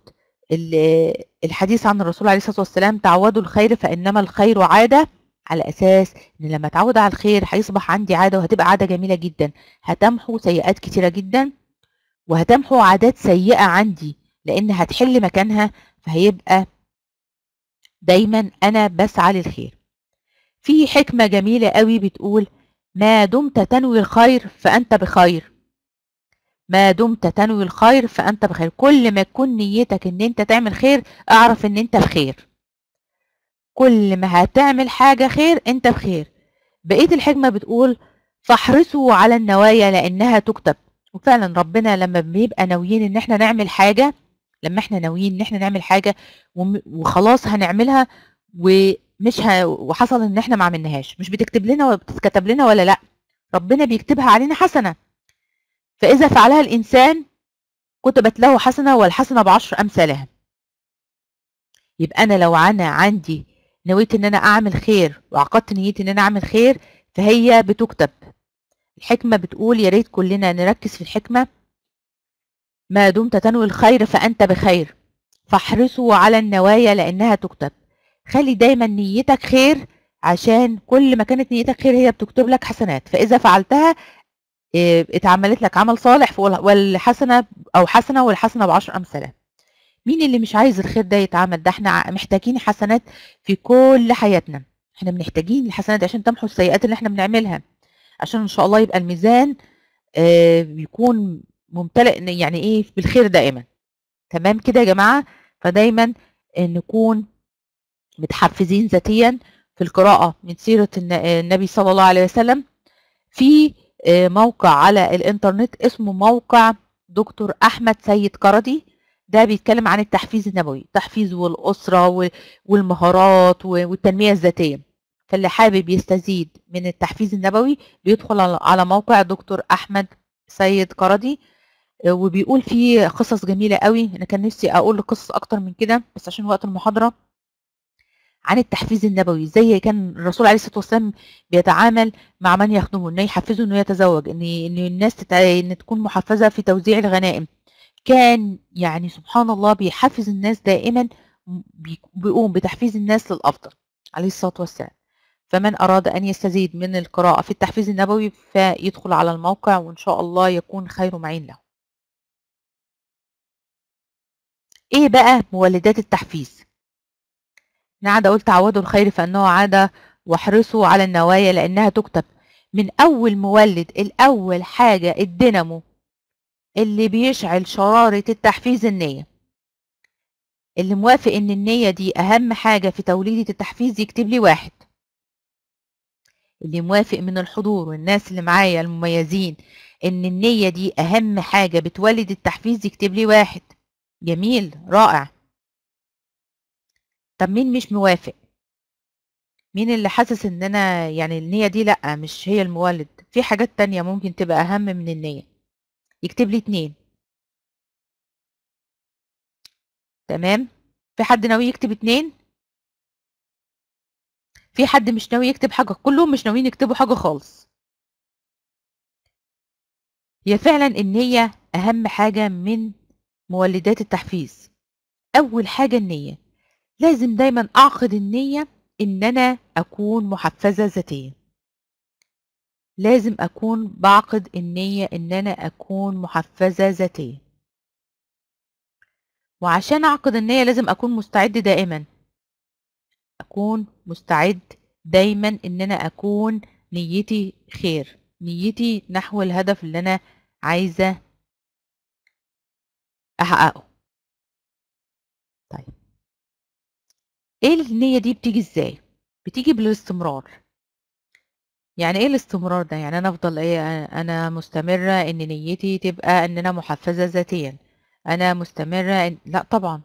S1: الحديث عن الرسول عليه الصلاة والسلام تعودوا الخير فإنما الخير عادة على أساس إن لما أتعود على الخير هيصبح عندي عادة وهتبقى عادة جميلة جدا هتمحو سيئات كتيرة جدا وهتمحو عادات سيئة عندي لأن هتحل مكانها فهيبقى دايما أنا بسعى للخير في حكمة جميلة قوي بتقول ما دمت تنوي الخير فأنت بخير ما دمت تنوي الخير فأنت بخير كل ما تكون نيتك ان انت تعمل خير اعرف ان انت بخير كل ما هتعمل حاجة خير انت بخير بقية الحكمة بتقول فاحرصوا على النوايا لانها تكتب وفعلا ربنا لما بيبقى ناويين ان احنا نعمل حاجة لما احنا ناويين ان احنا نعمل حاجة وخلاص هنعملها ومش ه... وحصل ان احنا ما عملناهاش مش بتكتب لنا ولا بتتكتب لنا ولا لا ربنا بيكتبها علينا حسنه فإذا فعلها الإنسان كتبت له حسنة والحسنة بعشر أمثالها يبقى أنا لو أنا عندي نويت إن أنا أعمل خير وعقدت نيتي إن أنا أعمل خير فهي بتكتب الحكمة بتقول يا ريت كلنا نركز في الحكمة ما دمت تنوي الخير فأنت بخير فاحرصوا على النوايا لأنها تكتب خلي دايما نيتك خير عشان كل ما كانت نيتك خير هي بتكتب لك حسنات فإذا فعلتها إيه، اتعملت لك عمل صالح والحسنة أو حسنة والحسنة بعشر أمثالها مين اللي مش عايز الخير ده يتعمل ده احنا محتاجين حسنات في كل حياتنا احنا محتاجين الحسنات عشان تمحو السيئات اللي احنا بنعملها عشان ان شاء الله يبقى الميزان آه بيكون ممتلئ يعني ايه بالخير دائما تمام كده يا جماعه فدايما نكون متحفزين ذاتيا في القراءه من سيره النبي صلى الله عليه وسلم في آه، موقع على الانترنت اسمه موقع دكتور احمد سيد كردي ده بيتكلم عن التحفيز النبوي التحفيز والاسره والمهارات والتنميه الذاتيه فاللي حابب يستزيد من التحفيز النبوي بيدخل على موقع دكتور احمد سيد كردي آه، وبيقول فيه قصص جميله قوي انا كان نفسي اقول قصص اكتر من كده بس عشان وقت المحاضره عن التحفيز النبوي ازاي كان الرسول عليه الصلاه والسلام بيتعامل مع من يخدمه انه يحفزه انه يتزوج ان ان الناس تتع... ان تكون محفزه في توزيع الغنائم كان يعني سبحان الله بيحفز الناس دائما بيقوم بتحفيز الناس للافضل عليه الصلاه والسلام فمن اراد ان يستزيد من القراءه في التحفيز النبوي فيدخل على الموقع وان شاء الله يكون خير معين له ايه بقى مولدات التحفيز أنا قاعدة أقول تعودوا الخير فإنه عادة واحرصوا على النوايا لأنها تكتب من أول مولد الأول حاجة الدينامو اللي بيشعل شرارة التحفيز النية اللي موافق إن النية دي أهم حاجة في توليدة التحفيز يكتب لي واحد اللي موافق من الحضور والناس اللي معايا المميزين إن النية دي أهم حاجة بتولد التحفيز يكتب لي واحد جميل رائع طب مين مش موافق مين اللي حاسس ان انا يعني النية دي لأ مش هي المولد في حاجات تانية ممكن تبقى اهم من النية يكتب لي اتنين تمام في حد ناوي يكتب اتنين في حد مش ناوي يكتب حاجة كلهم مش ناويين يكتبوا حاجة خالص هي فعلا النية أهم حاجة من مولدات التحفيز أول حاجة النية لازم دايما أعقد النية إن أنا أكون محفزة ذاتيا لازم أكون بعقد النية إن أنا أكون محفزة ذاتيا وعشان أعقد النية لازم أكون مستعد دائما أكون مستعد دايما إن أنا أكون نيتي خير نيتي نحو الهدف اللي أنا عايزة أحققه طيب ايه النية دي بتيجي ازاي بتيجي بالاستمرار يعني ايه الاستمرار ده يعني انا افضل ايه انا مستمرة ان نيتي تبقى ان انا محفزة ذاتيا انا مستمرة إن... لا طبعا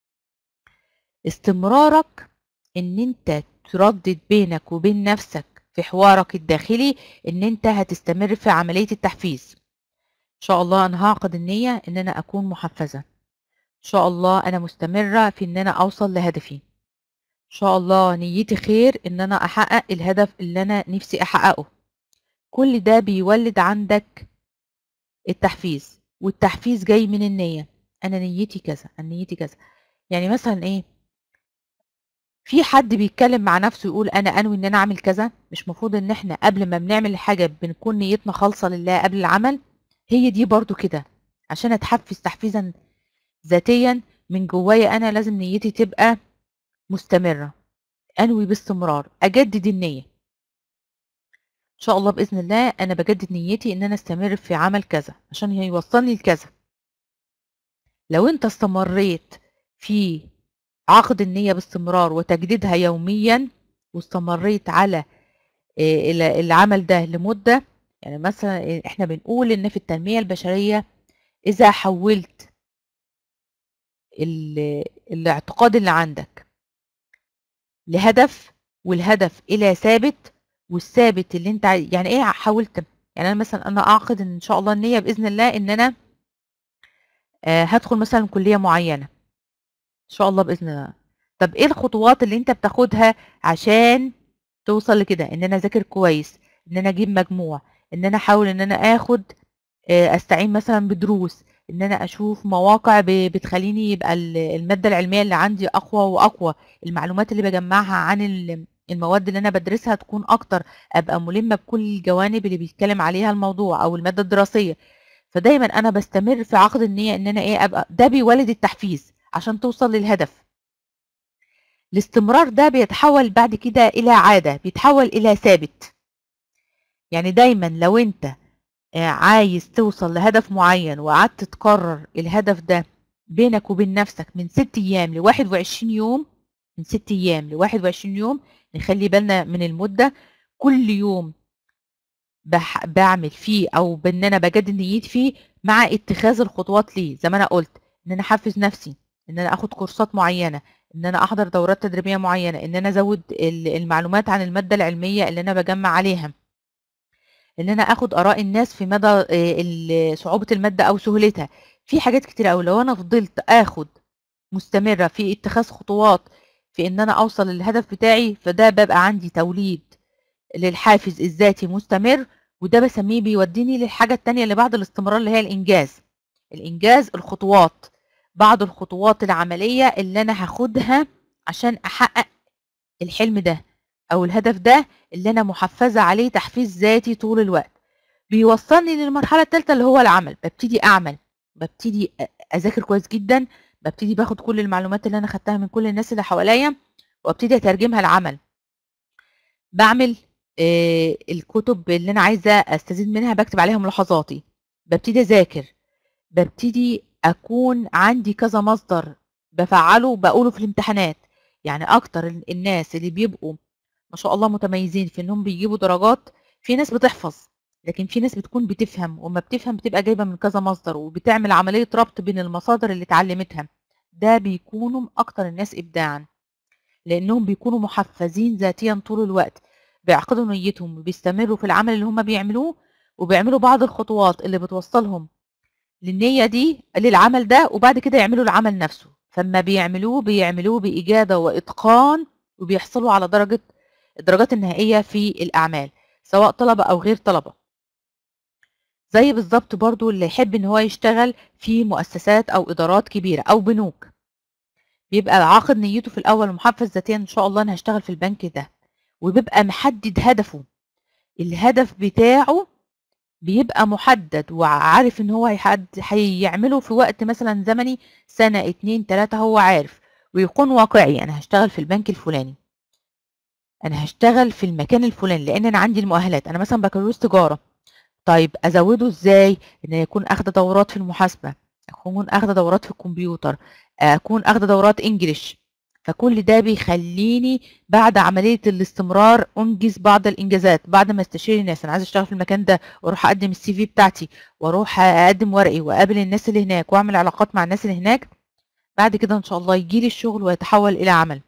S1: استمرارك ان انت تردد بينك وبين نفسك في حوارك الداخلي ان انت هتستمر في عملية التحفيز ان شاء الله انا هعقد النية ان انا اكون محفزة ان شاء الله انا مستمرة في ان انا اوصل لهدفي شاء الله نيتي خير ان انا احقق الهدف اللي انا نفسي احققه كل ده بيولد عندك التحفيز والتحفيز جاي من النية انا نيتي كذا انا نيتي كذا يعني مثلا ايه في حد بيتكلم مع نفسه يقول انا انوي ان انا اعمل كذا مش مفروض ان احنا قبل ما بنعمل حاجة بنكون نيتنا خالصة لله قبل العمل هي دي برضو كده عشان اتحفز تحفيزا ذاتيا من جوايا انا لازم نيتي تبقى مستمرة أنوي باستمرار أجدد النية إن شاء الله بإذن الله أنا بجدد نيتي إن أنا استمر في عمل كذا عشان يوصلني لكذا لو أنت استمريت في عقد النية باستمرار وتجديدها يوميا واستمريت على آه، العمل ده لمدة يعني مثلا احنا بنقول ان في التنمية البشرية اذا حولت الاعتقاد اللي عندك لهدف والهدف الى ثابت والثابت اللي انت يعني ايه حاولت يعني انا مثلا انا اعقد ان شاء الله النيه باذن الله ان انا آه هدخل مثلا كليه معينه ان شاء الله باذن الله طب ايه الخطوات اللي انت بتاخدها عشان توصل لكده ان انا اذاكر كويس ان انا اجيب مجموع ان انا احاول ان انا اخد آه، استعين مثلا بدروس ان انا اشوف مواقع ب- بتخليني يبقى ال- الماده العلميه اللي عندي اقوى واقوى المعلومات اللي بجمعها عن ال- المواد اللي انا بدرسها تكون اكتر ابقى ملمه بكل الجوانب اللي بيتكلم عليها الموضوع او الماده الدراسيه فدايما انا بستمر في عقد النيه ان انا ايه ابقى ده بيولد التحفيز عشان توصل للهدف الاستمرار ده بيتحول بعد كده الى عاده بيتحول الى ثابت يعني دايما لو انت آه، عايز توصل لهدف معين وقعدت تكرر الهدف ده بينك وبين نفسك من ست ايام ل 21 يوم من ست ايام ل 21 يوم نخلي بالنا من المده كل يوم بح بعمل فيه او بان انا بجدد نيتي فيه مع اتخاذ الخطوات ليه زي ما انا قلت ان انا احفز نفسي ان انا اخد كورسات معينه ان انا احضر دورات تدريبيه معينه ان انا ازود ال- المعلومات عن الماده العلميه اللي انا بجمع عليها ان انا اخد اراء الناس في مدى آه، ال- صعوبه الماده او سهولتها في حاجات كتير قوي لو انا فضلت اخد مستمره في اتخاذ خطوات في ان انا اوصل للهدف بتاعي فده ببقى عندي توليد للحافز الذاتي مستمر وده بسميه بيوديني للحاجه التانيه اللي بعد الاستمرار اللي هي الانجاز الانجاز الخطوات بعض الخطوات العمليه اللي انا هاخدها عشان احقق الحلم ده او الهدف ده اللي انا محفزه عليه تحفيز ذاتي طول الوقت بيوصلني للمرحله الثالثه اللي هو العمل ببتدي اعمل ببتدي أ- اذاكر كويس جدا ببتدي باخد كل المعلومات اللي انا خدتها من كل الناس اللي حواليا وابتدي اترجمها لعمل بعمل آه، الكتب اللي انا عايزه استزيد منها بكتب عليها ملاحظاتي ببتدي اذاكر ببتدي اكون عندي كذا مصدر بفعله بقوله في الامتحانات يعني اكتر ال- الناس اللي بيبقوا ما شاء الله متميزين في انهم بيجيبوا درجات في ناس بتحفظ لكن في ناس بتكون بتفهم وما بتفهم بتبقى جايبه من كذا مصدر وبتعمل عمليه ربط بين المصادر اللي اتعلمتها ده بيكونوا اكتر الناس ابداعا لانهم بيكونوا محفزين ذاتيا طول الوقت بيعقدوا نيتهم وبيستمروا في العمل اللي هم بيعملوه وبيعملوا بعض الخطوات اللي بتوصلهم للنية دي للعمل ده وبعد كده يعملوا العمل نفسه فما بيعملوه بيعملوه بإجادة وإتقان وبيحصلوا على درجة الدرجات النهائية في الأعمال سواء طلبة أو غير طلبة زي بالظبط برضو اللي يحب ان هو يشتغل في مؤسسات او ادارات كبيرة او بنوك بيبقى عاقد نيته في الاول ومحفز ذاتيا ان شاء الله انا هشتغل في البنك ده وبيبقى محدد هدفه الهدف بتاعه بيبقى محدد وعارف ان هو هيحد هيعمله في وقت مثلا زمني سنة اتنين تلاتة هو عارف ويكون واقعي انا هشتغل في البنك الفلاني انا هشتغل في المكان الفلاني لان انا عندي المؤهلات انا مثلا بكالوريوس تجارة طيب ازوده ازاي ان يكون اخده دورات في المحاسبة اكون اخده دورات في الكمبيوتر اكون اخده دورات انجليش فكل ده بيخليني بعد عملية الاستمرار انجز بعض الانجازات بعد ما استشير الناس انا عايز اشتغل في المكان ده واروح اقدم السي في بتاعتي واروح اقدم ورقي واقابل الناس اللي هناك واعمل علاقات مع الناس اللي هناك بعد كده ان شاء الله يجي لي الشغل ويتحول الى عمل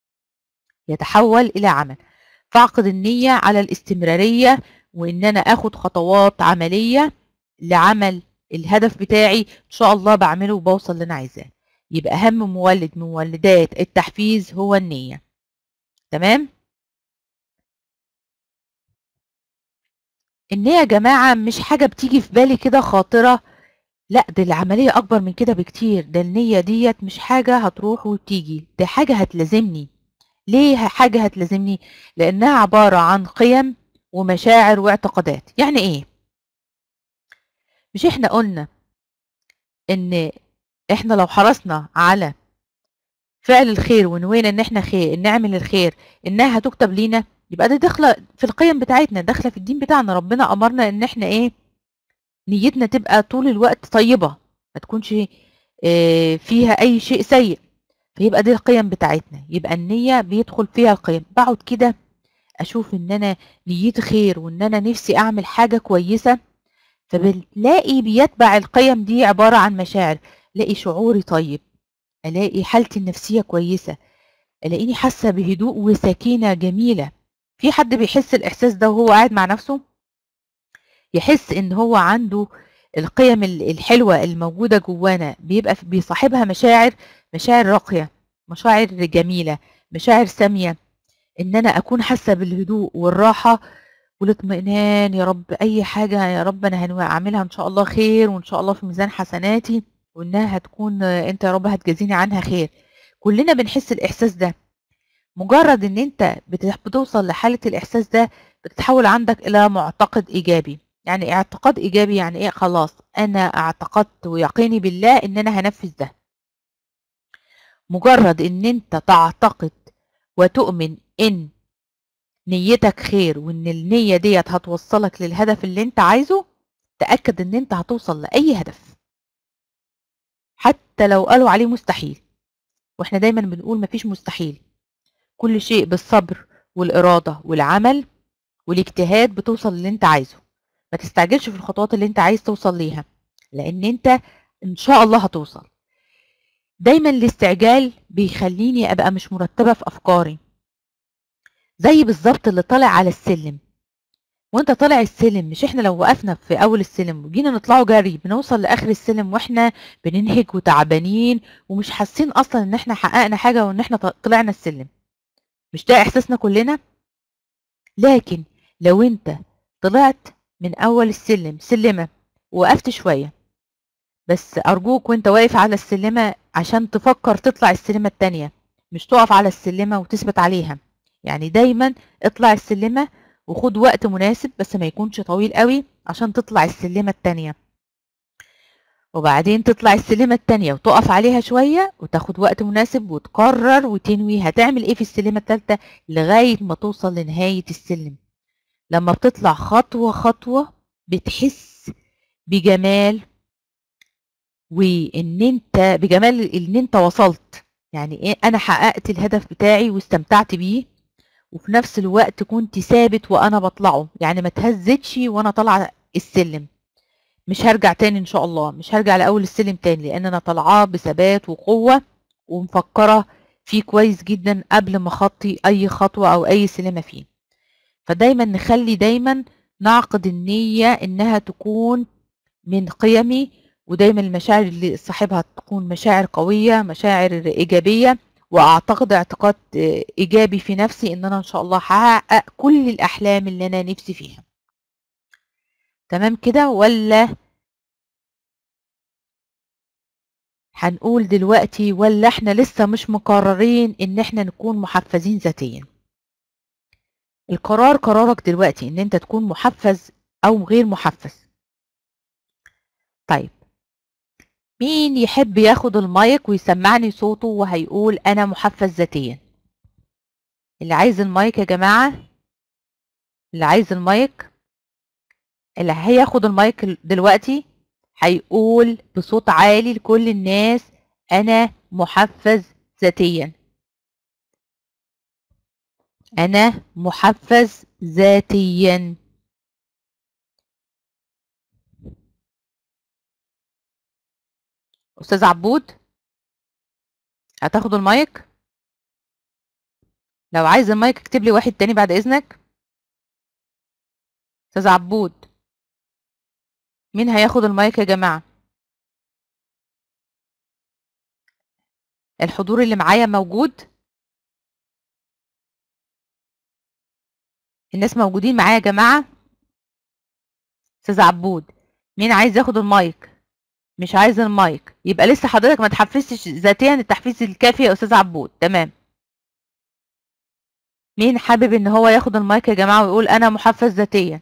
S1: يتحول الى عمل فاعقد النية على الاستمرارية وان انا اخد خطوات عملية لعمل الهدف بتاعي ان شاء الله بعمله وبوصل اللي انا عايزاه يبقى اهم مولد من مولدات التحفيز هو النية تمام النية يا جماعة مش حاجة بتيجي في بالي كده خاطرة لا ده العملية أكبر من كده بكتير ده النية ديت مش حاجة هتروح وتيجي ده حاجة هتلازمني ليه حاجة هتلازمني لأنها عبارة عن قيم ومشاعر واعتقادات يعني إيه مش إحنا قلنا إن إحنا لو حرصنا على فعل الخير ونوينا إن إحنا خير إن نعمل الخير إنها هتكتب لينا يبقى دي داخلة في القيم بتاعتنا داخلة في الدين بتاعنا ربنا أمرنا إن إحنا إيه نيتنا تبقى طول الوقت طيبة ما تكونش آه، فيها أي شيء سيء فيبقى دي القيم بتاعتنا يبقى النية بيدخل فيها القيم بقعد كده أشوف إن أنا نيتي خير وإن أنا نفسي أعمل حاجة كويسة فبتلاقي بيتبع القيم دي عبارة عن مشاعر الاقي شعوري طيب الاقي حالتي النفسية كويسة الاقيني حاسة بهدوء وسكينة جميلة في حد بيحس الاحساس ده وهو قاعد مع نفسه يحس ان هو عنده القيم ال- الحلوة الموجودة جوانا بيبقى في- بيصاحبها مشاعر مشاعر راقية مشاعر جميلة مشاعر سامية ان انا اكون حاسة بالهدوء والراحة والاطمئنان يا رب اي حاجة يا رب انا هنوى اعملها ان شاء الله خير وان شاء الله في ميزان حسناتي وانها هتكون آه، انت يا رب هتجازيني عنها خير كلنا بنحس الاحساس ده مجرد ان انت بت- بتوصل لحالة الاحساس ده بتتحول عندك الى معتقد ايجابي يعني اعتقاد ايجابي يعني ايه خلاص انا اعتقدت ويقيني بالله ان انا هنفذ ده مجرد ان انت تعتقد وتؤمن ان نيتك خير وان النية ديت هتوصلك للهدف اللي انت عايزه تأكد ان انت هتوصل لأي هدف حتى لو قالوا عليه مستحيل واحنا دايما بنقول مفيش مستحيل كل شيء بالصبر والإرادة والعمل والاجتهاد بتوصل للي انت عايزه ما تستعجلش في الخطوات اللي انت عايز توصل ليها لان انت ان شاء الله هتوصل دايما الاستعجال بيخليني ابقى مش مرتبة في افكاري زي بالظبط اللي طالع على السلم وانت طالع السلم مش احنا لو وقفنا في اول السلم وجينا نطلعه جري بنوصل لاخر السلم واحنا بننهج وتعبانين ومش حاسين اصلا ان احنا حققنا حاجة وان احنا ط- طلعنا السلم مش ده احساسنا كلنا لكن لو انت طلعت من اول السلم سلمة وقفت شوية بس ارجوك وانت واقف على السلمة عشان تفكر تطلع السلمة التانية مش تقف على السلمة وتثبت عليها يعني دايما اطلع السلمة وخد وقت مناسب بس ما يكونش طويل قوي عشان تطلع السلمة التانية وبعدين تطلع السلمة التانية وتقف عليها شوية وتاخد وقت مناسب وتقرر وتنوي هتعمل ايه في السلمة التالتة لغاية ما توصل لنهاية السلم لما بتطلع خطوة خطوة بتحس بجمال وان انت بجمال ان انت وصلت يعني ايه انا حققت الهدف بتاعي واستمتعت بيه وفي نفس الوقت كنت ثابت وانا بطلعه يعني ما تهزتش وانا طالعه السلم مش هرجع تاني ان شاء الله مش هرجع لاول السلم تاني لان انا طالعاه بثبات وقوه ومفكره فيه كويس جدا قبل ما اخطي اي خطوه او اي سلمه فيه فدايما نخلي دايما نعقد النيه انها تكون من قيمي ودايما المشاعر اللي صاحبها تكون مشاعر قويه مشاعر ايجابيه واعتقد اعتقاد آه، ايجابي في نفسي ان انا ان شاء الله هحقق كل الاحلام اللي انا نفسي فيها تمام كده ولا هنقول دلوقتي ولا احنا لسه مش مقررين ان احنا نكون محفزين ذاتيا القرار قرارك دلوقتي ان انت تكون محفز او غير محفز طيب مين يحب ياخد المايك ويسمعني صوته وهيقول انا محفز ذاتيا اللي عايز المايك يا جماعة اللي عايز المايك اللي هياخد المايك دلوقتي هيقول بصوت عالي لكل الناس انا محفز ذاتيا انا محفز ذاتيا استاذ عبود هتاخد المايك لو عايز المايك اكتب لي واحد تاني بعد اذنك استاذ عبود مين هياخد المايك يا جماعة الحضور اللي معايا موجود الناس موجودين معايا يا جماعة استاذ عبود مين عايز ياخد المايك مش عايز المايك يبقى لسه حضرتك ما تحفزتش ذاتيا التحفيز الكافي يا استاذ عبود تمام مين حابب ان هو ياخد المايك يا جماعة ويقول انا محفز ذاتيا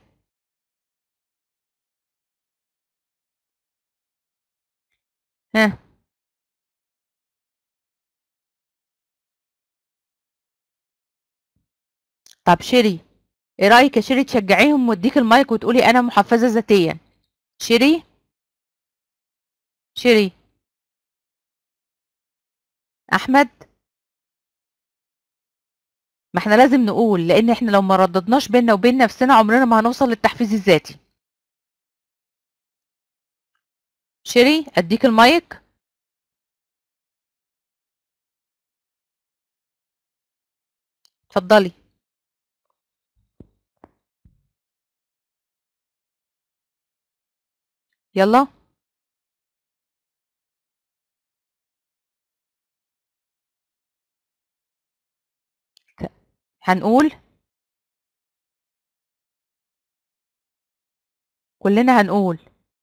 S1: ها طب شيري ايه رايك يا شيري تشجعيهم واديك المايك وتقولي انا محفزه ذاتيا شيري شيري احمد ما احنا لازم نقول لان احنا لو ما رددناش بيننا وبين نفسنا عمرنا ما هنوصل للتحفيز الذاتي شيري اديك المايك اتفضلي يلا هنقول كلنا هنقول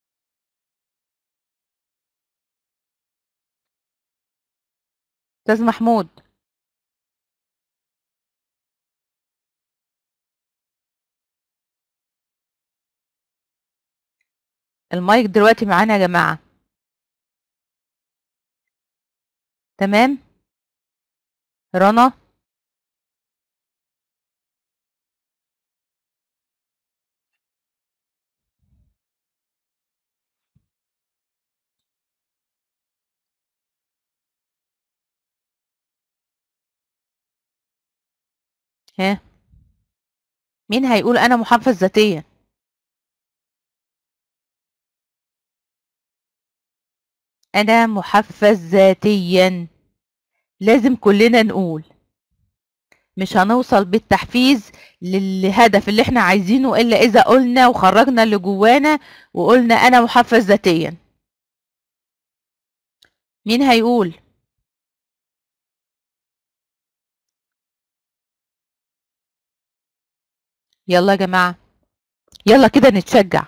S1: استاذ محمود المايك دلوقتي معانا يا جماعة تمام رنا ها مين هيقول انا محفز ذاتيا انا محفز ذاتيا لازم كلنا نقول مش هنوصل بالتحفيز للهدف اللي احنا عايزينه الا اذا قلنا وخرجنا اللي جوانا وقلنا انا محفز ذاتيا مين هيقول يلا يا جماعة يلا كده نتشجع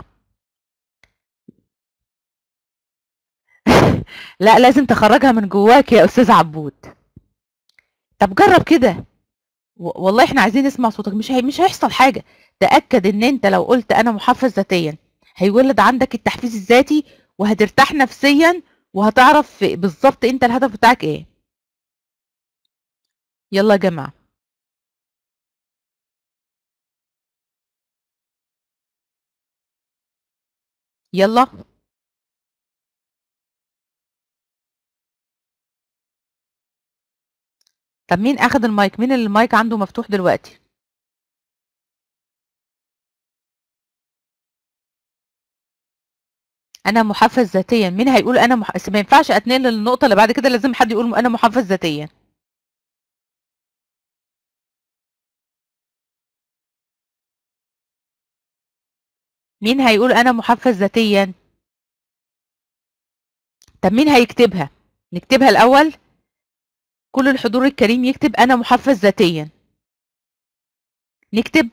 S1: لا لازم تخرجها من جواك يا استاذ عبود طب جرب كده و- والله احنا عايزين نسمع صوتك مش هي... مش هيحصل حاجة تأكد ان انت لو قلت انا محفز ذاتيا هيولد عندك التحفيز الذاتي وهترتاح نفسيا وهتعرف بالظبط انت الهدف بتاعك ايه يلا يا جماعة يلا طب مين اخد المايك مين اللي المايك عنده مفتوح دلوقتي انا محفز ذاتيا مين هيقول انا مح... بس ما ينفعش اتنقل للنقطه اللي بعد كده لازم حد يقول انا محفز ذاتيا مين هيقول انا محفز ذاتيا طب مين هيكتبها نكتبها الاول كل الحضور الكريم يكتب انا محفز ذاتيا نكتب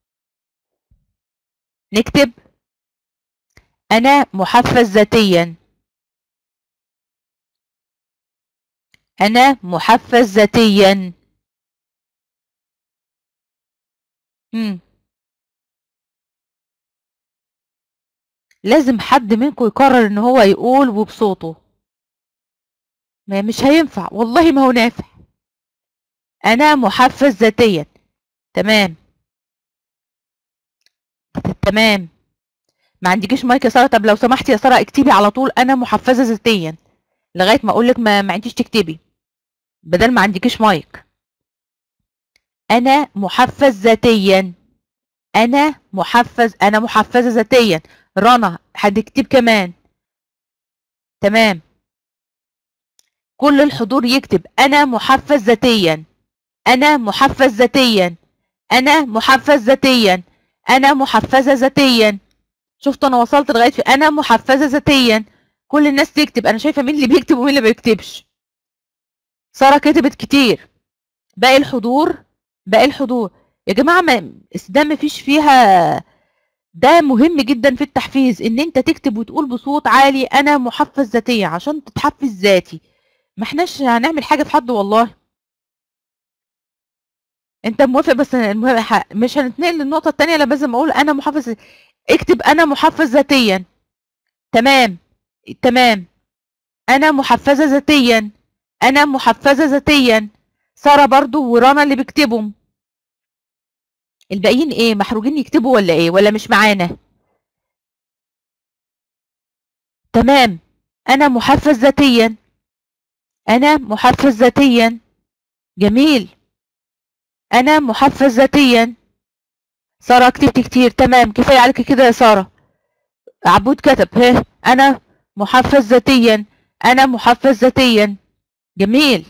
S1: نكتب انا محفز ذاتيا انا محفز ذاتيا مم. لازم حد منكم يقرر ان هو يقول وبصوته ما مش هينفع والله ما هو نافع انا محفز ذاتيا تمام تمام ما عندكيش مايك يا ساره طب لو سمحتي يا ساره اكتبي على طول انا محفزه ذاتيا لغايه ما اقول لك ما, ما عنديش تكتبي بدل ما عندكيش مايك انا محفز ذاتيا انا محفز انا محفزه ذاتيا رنا هتكتب كمان تمام كل الحضور يكتب انا محفز ذاتيا انا محفز ذاتيا انا محفز ذاتيا انا محفزه ذاتيا شفت انا وصلت لغايه في انا محفزه ذاتيا كل الناس تكتب انا شايفه مين اللي بيكتب ومين اللي ما بيكتبش ساره كتبت كتير باقي الحضور باقي الحضور يا جماعه ما ده ما فيش فيها ده مهم جدا في التحفيز ان انت تكتب وتقول بصوت عالي انا محفز ذاتيا عشان تتحفز ذاتي ما احناش هنعمل حاجه في حد والله انت موافق بس المهم ح- مش هنتنقل للنقطه الثانيه لما لازم اقول انا محفز اكتب انا محفز ذاتيا تمام تمام انا محفزه ذاتيا انا محفزه ذاتيا ساره برضو ورنا اللي بيكتبوا الباقيين ايه محروجين يكتبوا ولا ايه ولا مش معانا تمام انا محفز ذاتيا انا محفز ذاتيا جميل انا محفز ذاتيا ساره كتبت كتير تمام كفايه عليك كده يا ساره عبود كتب ها انا محفز ذاتيا انا محفز ذاتيا جميل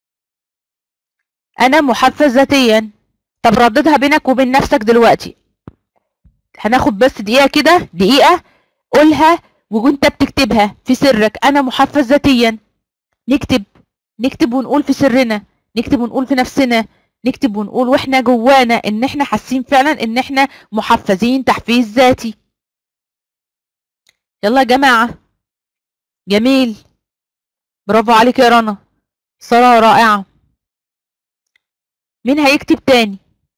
S1: انا محفز ذاتيا طب رددها بينك وبين نفسك دلوقتي هناخد بس دقيقه كده دقيقه قولها وانت بتكتبها في سرك انا محفز ذاتيا نكتب نكتب ونقول في سرنا نكتب ونقول في نفسنا نكتب ونقول واحنا جوانا ان احنا حاسين فعلا ان احنا محفزين تحفيز ذاتي يلا يا جماعة جميل برافو عليك يا رنا سارة رائعة مين هيكتب تاني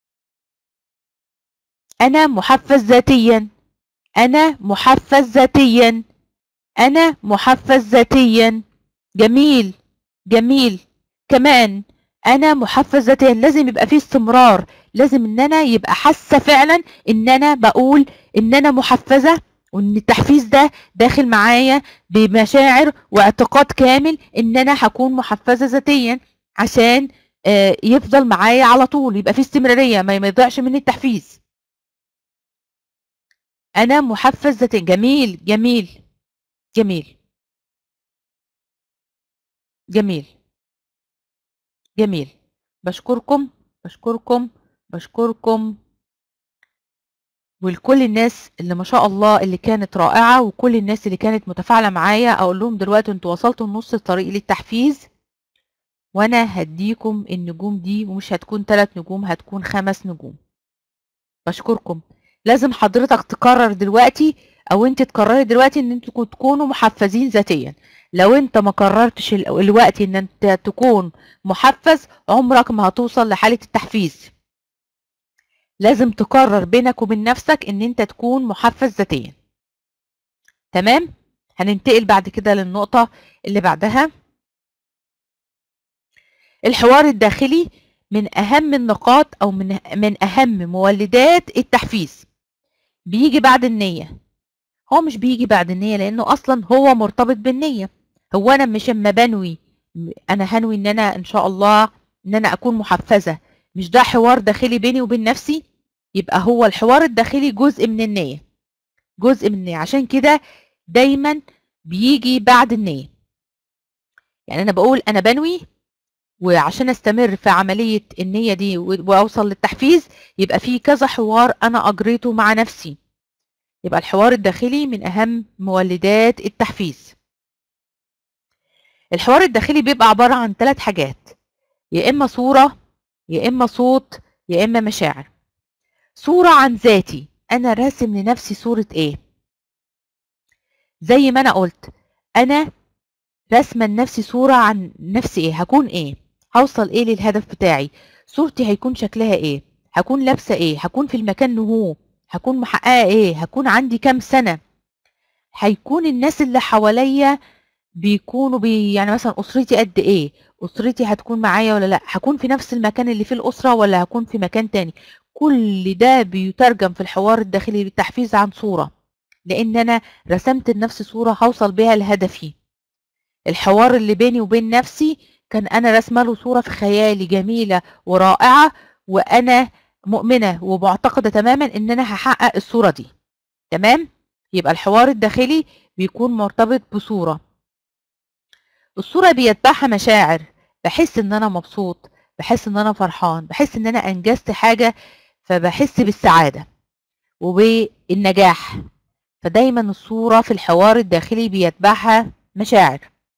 S1: أنا محفز ذاتيا أنا محفز ذاتيا أنا محفز ذاتيا جميل جميل كمان أنا محفز ذاتيا لازم يبقى فيه استمرار لازم إن أنا يبقى حاسة فعلا إن أنا بقول إن أنا محفزة وإن التحفيز ده داخل معايا بمشاعر واعتقاد كامل إن أنا هكون محفزة ذاتيا عشان آه، يفضل معايا على طول يبقى فيه استمرارية ما ما يضيعش مني التحفيز أنا محفز ذاتيا جميل جميل جميل جميل جميل بشكركم بشكركم بشكركم ولكل الناس اللي ما شاء الله اللي كانت رائعة وكل الناس اللي كانت متفاعلة معايا أقول لهم دلوقتي انتوا وصلتوا نص الطريق للتحفيز وأنا هديكم النجوم دي ومش هتكون ثلاث نجوم هتكون خمس نجوم بشكركم لازم حضرتك تقرر دلوقتي او انت تقرري دلوقتي ان انتوا تكونوا محفزين ذاتيا لو انت ما قررتش ال- الوقت ان انت تكون محفز عمرك ما هتوصل لحالة التحفيز لازم تقرر بينك وبين نفسك ان انت تكون محفز ذاتيا تمام هننتقل بعد كده للنقطة اللي بعدها الحوار الداخلي من اهم النقاط او من من اهم مولدات التحفيز بيجي بعد النية هو مش بيجي بعد النية لانه اصلا هو مرتبط بالنية هو انا مش اما بنوي م- انا هنوي ان انا ان شاء الله ان انا اكون محفزة مش ده حوار داخلي بيني وبين نفسي يبقى هو الحوار الداخلي جزء من النية جزء من النية عشان كده دايما بيجي بعد النية يعني انا بقول انا بنوي وعشان استمر في عملية النية دي و- واوصل للتحفيز يبقى في كذا حوار انا اجريته مع نفسي يبقى الحوار الداخلي من اهم مولدات التحفيز الحوار الداخلي بيبقى عبارة عن ثلاث حاجات يا اما صورة يا اما صوت يا اما مشاعر صورة عن ذاتي انا راسم لنفسي صورة ايه زي ما انا قلت انا راسمه لنفسي صوره عن نفسي ايه هكون ايه هوصل ايه للهدف بتاعي صورتي هيكون شكلها ايه هكون لابسه ايه هكون في المكان هو هكون محققه ايه هكون عندي كام سنه هيكون الناس اللي حواليا بيكونوا بي يعني مثلا اسرتي قد ايه اسرتي هتكون معايا ولا لا هكون في نفس المكان اللي فيه الاسره ولا هكون في مكان تاني كل ده بيترجم في الحوار الداخلي بالتحفيز عن صوره لان انا رسمت لنفسي صوره هوصل بيها لهدفي الحوار اللي بيني وبين نفسي كان انا راسمه له صوره في خيالي جميله ورائعه وانا مؤمنه ومعتقده تماما ان انا هحقق الصوره دي تمام يبقى الحوار الداخلي بيكون مرتبط بصوره الصوره بيتبعها مشاعر بحس ان انا مبسوط بحس ان انا فرحان بحس ان انا انجزت حاجه فبحس بالسعاده وبالنجاح فدايما الصوره في الحوار الداخلي بيتبعها مشاعر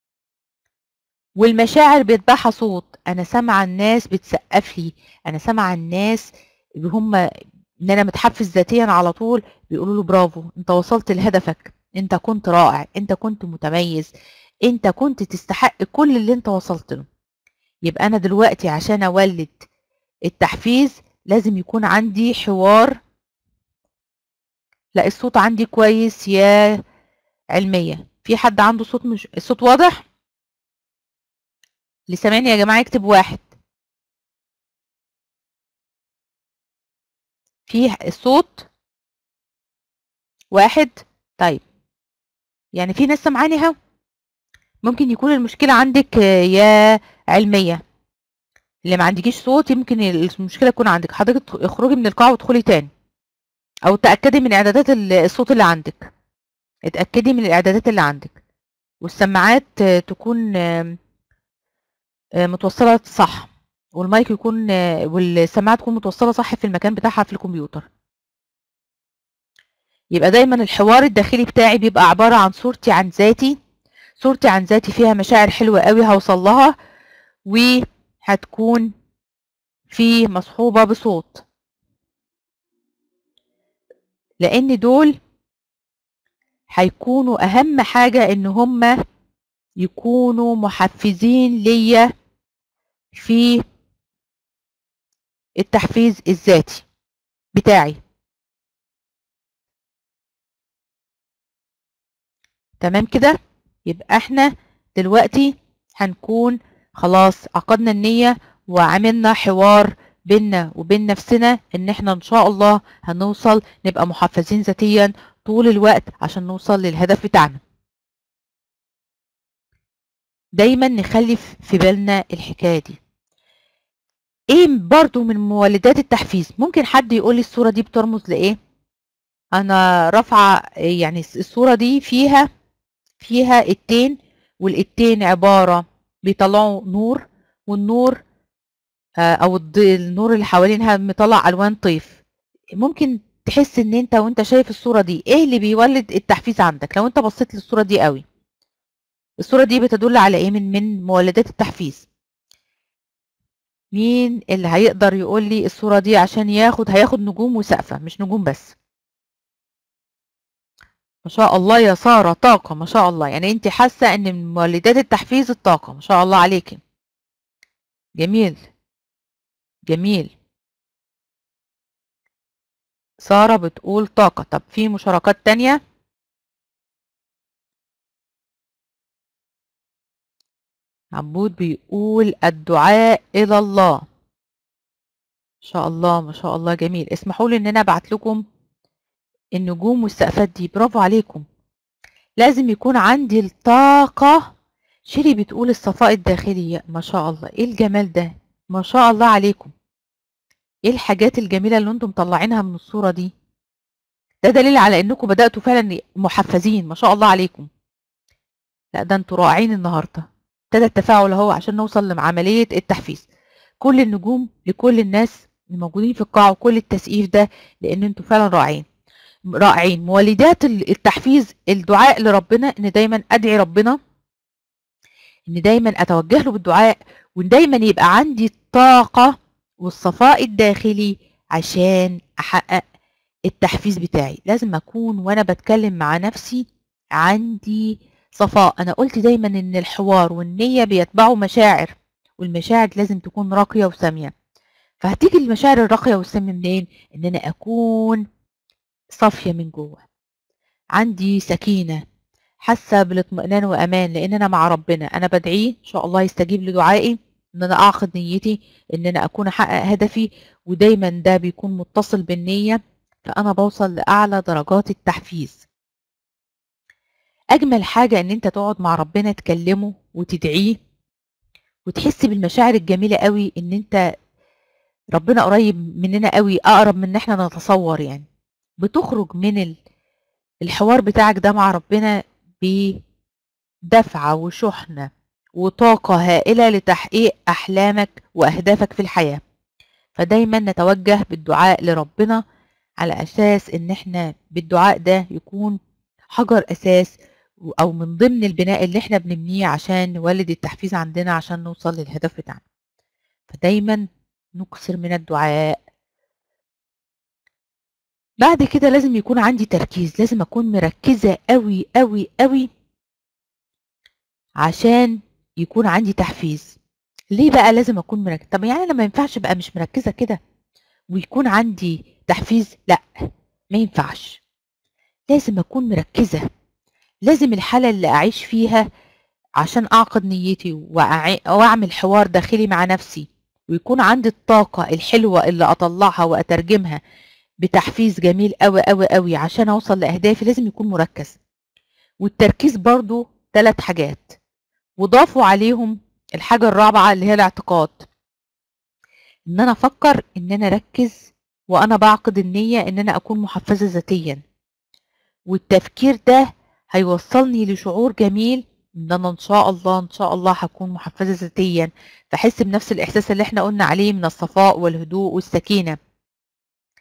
S1: والمشاعر بيتبعها صوت انا سامعه الناس بتسقف لي انا سامعه الناس اللي هم ان انا متحفز ذاتيا على طول بيقولوا له برافو انت وصلت لهدفك انت كنت رائع انت كنت متميز انت كنت تستحق كل اللي انت وصلت له يبقى انا دلوقتي عشان اولد التحفيز لازم يكون عندي حوار لا الصوت عندي كويس يا علمية في حد عنده صوت مش الصوت واضح اللي سامعني يا جماعة يكتب واحد في الصوت واحد طيب يعني في ناس سامعاني اهو ممكن يكون المشكلة عندك آه، يا علمية اللي ما عندكيش صوت يمكن المشكلة تكون عندك حضرتك اخرجي من القاعة وادخلي تاني او تأكدي من اعدادات ال- الصوت اللي عندك اتأكدي من الاعدادات اللي عندك والسماعات آه، تكون آم، آه، متوصلة صح والمايك يكون آه، والسماعة تكون متوصلة صح في المكان بتاعها في الكمبيوتر يبقى دايما الحوار الداخلي بتاعي بيبقى عبارة عن صورتي عن ذاتي صورتي عن ذاتي فيها مشاعر حلوة قوي هوصل لها وهتكون في مصحوبة بصوت لان دول هيكونوا اهم حاجة ان هما يكونوا محفزين ليا في التحفيز الذاتي بتاعي تمام كده يبقى احنا دلوقتي هنكون خلاص عقدنا النية وعملنا حوار بيننا وبين نفسنا ان احنا ان شاء الله هنوصل نبقى محفزين ذاتيا طول الوقت عشان نوصل للهدف بتاعنا دايما نخلي في بالنا الحكاية دي ايه برضو من مولدات التحفيز ممكن حد يقول لي الصورة دي بترمز لايه انا رافعة يعني الصورة دي فيها فيها التين والاتين عبارة بيطلعوا نور والنور او النور اللي حوالينها مطلع الوان طيف ممكن تحس ان انت وانت شايف الصورة دي ايه اللي بيولد التحفيز عندك لو انت بصيت للصورة دي قوي الصورة دي بتدل على ايه من من مولدات التحفيز مين اللي هيقدر يقول لي الصورة دي عشان ياخد هياخد نجوم وسقفة مش نجوم بس ما شاء الله يا سارة طاقة ما شاء الله يعني انت حاسة ان من مولدات التحفيز الطاقة ما شاء الله عليكي جميل جميل سارة بتقول طاقة طب في مشاركات تانية عبود بيقول الدعاء إلى الله ما شاء الله ما شاء الله جميل اسمحوا لي ان انا ابعت لكم النجوم والسقفات دي برافو عليكم لازم يكون عندي الطاقة شيري بتقول الصفاء الداخلي ما شاء الله ايه الجمال ده ما شاء الله عليكم ايه الحاجات الجميلة اللي انتم مطلعينها من الصورة دي ده دليل على انكم بدأتوا فعلا محفزين ما شاء الله عليكم لا ده انتوا رائعين النهارده ابتدى التفاعل اهو عشان نوصل لعملية التحفيز كل النجوم لكل الناس الموجودين في القاعة وكل التسقيف ده لان انتوا فعلا رائعين رائعين مولدات التحفيز الدعاء لربنا ان دايما ادعي ربنا ان دايما اتوجه له بالدعاء وان دايما يبقى عندي الطاقة والصفاء الداخلي عشان احقق التحفيز بتاعي لازم اكون وانا بتكلم مع نفسي عندي صفاء انا قلت دايما ان الحوار والنية بيتبعوا مشاعر والمشاعر لازم تكون راقية وسامية فهتيجي المشاعر الراقية والسامية منين ان انا اكون صافية من جوه عندي سكينة حاسة بالاطمئنان وأمان لأن أنا مع ربنا أنا بدعيه إن شاء الله يستجيب لدعائي إن أنا أعقد نيتي إن أنا أكون أحقق هدفي ودايما ده بيكون متصل بالنية فأنا بوصل لأعلى درجات التحفيز أجمل حاجة إن أنت تقعد مع ربنا تكلمه وتدعيه وتحس بالمشاعر الجميلة قوي إن أنت ربنا قريب مننا قوي أقرب من إن إحنا نتصور يعني بتخرج من الحوار بتاعك ده مع ربنا بدفعة وشحنة وطاقة هائلة لتحقيق أحلامك وأهدافك في الحياة فدايما نتوجه بالدعاء لربنا على أساس إن إحنا بالدعاء ده يكون حجر أساس أو من ضمن البناء اللي إحنا بنبنيه عشان نولد التحفيز عندنا عشان نوصل للهدف بتاعنا فدايما نكثر من الدعاء بعد كده لازم يكون عندي تركيز لازم اكون مركزة قوي قوي قوي عشان يكون عندي تحفيز ليه بقى لازم اكون مركزة طب يعني انا ما ينفعش بقى مش مركزة كده ويكون عندي تحفيز لا ما ينفعش لازم اكون مركزة لازم الحالة اللي اعيش فيها عشان اعقد نيتي واعمل حوار داخلي مع نفسي ويكون عندي الطاقة الحلوة اللي اطلعها واترجمها بتحفيز جميل قوي قوي قوي عشان اوصل لاهدافي لازم يكون مركز والتركيز برضو ثلاث حاجات وضافوا عليهم الحاجة الرابعة اللي هي الاعتقاد ان انا افكر ان انا اركز وانا بعقد النية ان انا اكون محفزة ذاتيا والتفكير ده هيوصلني لشعور جميل ان انا ان شاء الله ان شاء الله هكون محفزة ذاتيا فاحس بنفس الاحساس اللي احنا قلنا عليه من الصفاء والهدوء والسكينة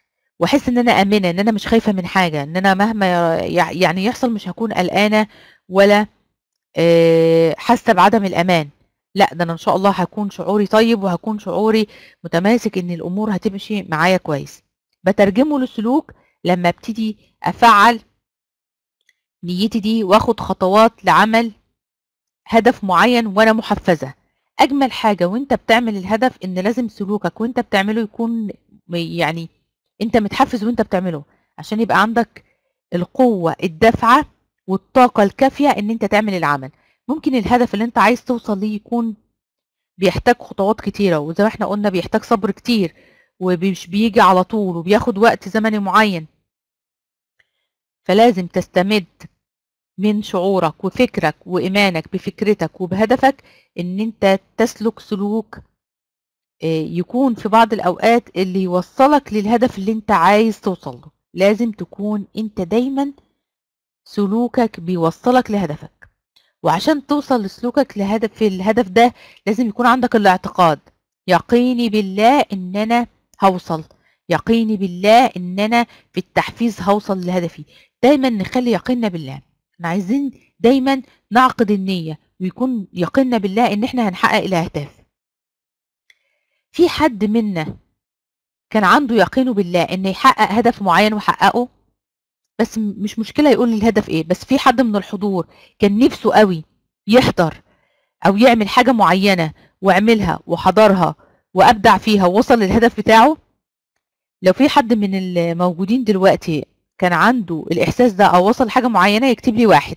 S1: واحس ان انا امنه ان انا مش خايفه من حاجه ان انا مهما يع- يعني يحصل مش هكون قلقانه ولا آه، حاسه بعدم الامان لا ده انا ان شاء الله هكون شعوري طيب وهكون شعوري متماسك ان الامور هتمشي معايا كويس بترجمه لسلوك لما ابتدي افعل نيتي دي واخد خطوات لعمل هدف معين وانا محفزه اجمل حاجه وانت بتعمل الهدف ان لازم سلوكك وانت بتعمله يكون م- يعني انت متحفز وانت بتعمله عشان يبقى عندك القوه الدافعه والطاقه الكافيه ان انت تعمل العمل ممكن الهدف اللي انت عايز توصل ليه يكون بيحتاج خطوات كتيره وزي ما احنا قلنا بيحتاج صبر كتير ومش بيجي على طول وبياخد وقت زمني معين فلازم تستمد من شعورك وفكرك وإيمانك بفكرتك وبهدفك إن أنت تسلك سلوك آه، يكون في بعض الأوقات اللي يوصلك للهدف اللي أنت عايز توصل له لازم تكون أنت دايما سلوكك بيوصلك لهدفك وعشان توصل لسلوكك لهدف في الهدف ده لازم يكون عندك الاعتقاد يقيني بالله إن أنا هوصل يقيني بالله إن أنا في التحفيز هوصل لهدفي دايما نخلي يقيننا بالله احنا عايزين دايما نعقد النية ويكون يقيننا بالله ان احنا هنحقق الاهداف في حد منا كان عنده يقينه بالله ان يحقق هدف معين وحققه بس م- مش مشكلة يقول لي الهدف ايه بس في حد من الحضور كان نفسه قوي يحضر او يعمل حاجة معينة وعملها وحضرها وابدع فيها ووصل للهدف بتاعه لو في حد من الموجودين دلوقتي كان عنده الإحساس ده أو وصل لحاجة معينة يكتب لي واحد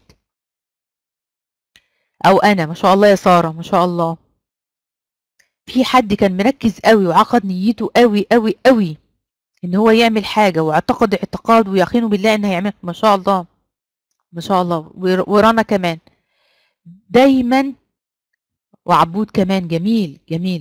S1: أو أنا ما شاء الله يا سارة ما شاء الله في حد كان مركز قوي وعقد نيته قوي قوي قوي إن هو يعمل حاجة واعتقد اعتقاد ويقينه بالله إن هيعمل ما شاء الله ما شاء الله ور- ورانا كمان دايما وعبود كمان جميل جميل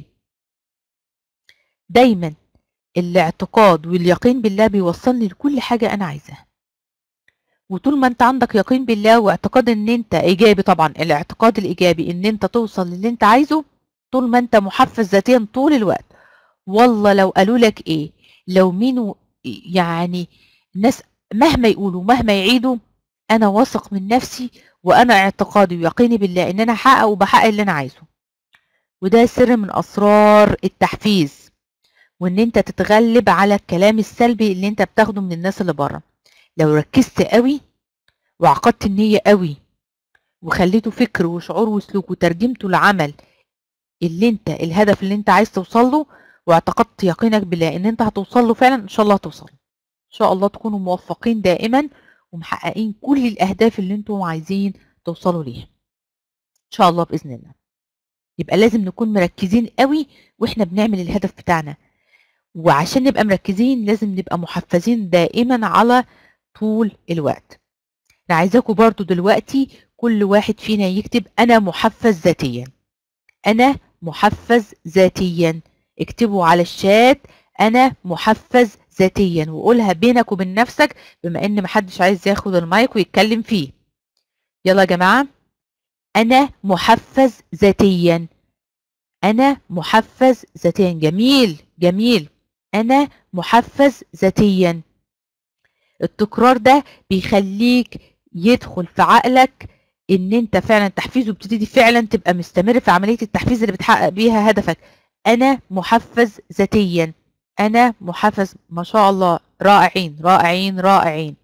S1: دايما الاعتقاد واليقين بالله بيوصلني لكل حاجة أنا عايزاها وطول ما انت عندك يقين بالله واعتقاد ان انت ايجابي طبعا الاعتقاد الايجابي ان انت توصل للي انت عايزه طول ما انت محفز ذاتيا طول الوقت والله لو قالوا لك ايه لو مين يعني الناس مهما يقولوا مهما يعيدوا انا واثق من نفسي وانا اعتقادي ويقيني بالله ان انا هحقق وبحقق اللي انا عايزه وده سر من اسرار التحفيز وان انت تتغلب على الكلام السلبي اللي انت بتاخده من الناس اللي بره لو ركزت قوي وعقدت النية قوي وخليته فكر وشعور وسلوك وترجمته لعمل اللي انت الهدف اللي انت عايز توصل له واعتقدت يقينك بالله ان انت هتوصل له فعلا ان شاء الله هتوصل ان شاء الله تكونوا موفقين دائما ومحققين كل الاهداف اللي انتم عايزين توصلوا ليها ان شاء الله باذن الله يبقى لازم نكون مركزين قوي واحنا بنعمل الهدف بتاعنا وعشان نبقى مركزين لازم نبقى محفزين دائما على طول الوقت انا عايزاكم برضو دلوقتي كل واحد فينا يكتب انا محفز ذاتيا انا محفز ذاتيا اكتبوا على الشات انا محفز ذاتيا وقولها بينك وبين نفسك بما ان محدش عايز ياخد المايك ويتكلم فيه يلا يا جماعة انا محفز ذاتيا انا محفز ذاتيا جميل جميل انا محفز ذاتيا التكرار ده بيخليك يدخل في عقلك ان انت فعلا تحفيز وبتبتدي فعلا تبقى مستمر في عملية التحفيز اللي بتحقق بيها هدفك انا محفز ذاتيا انا محفز ما شاء الله رائعين رائعين رائعين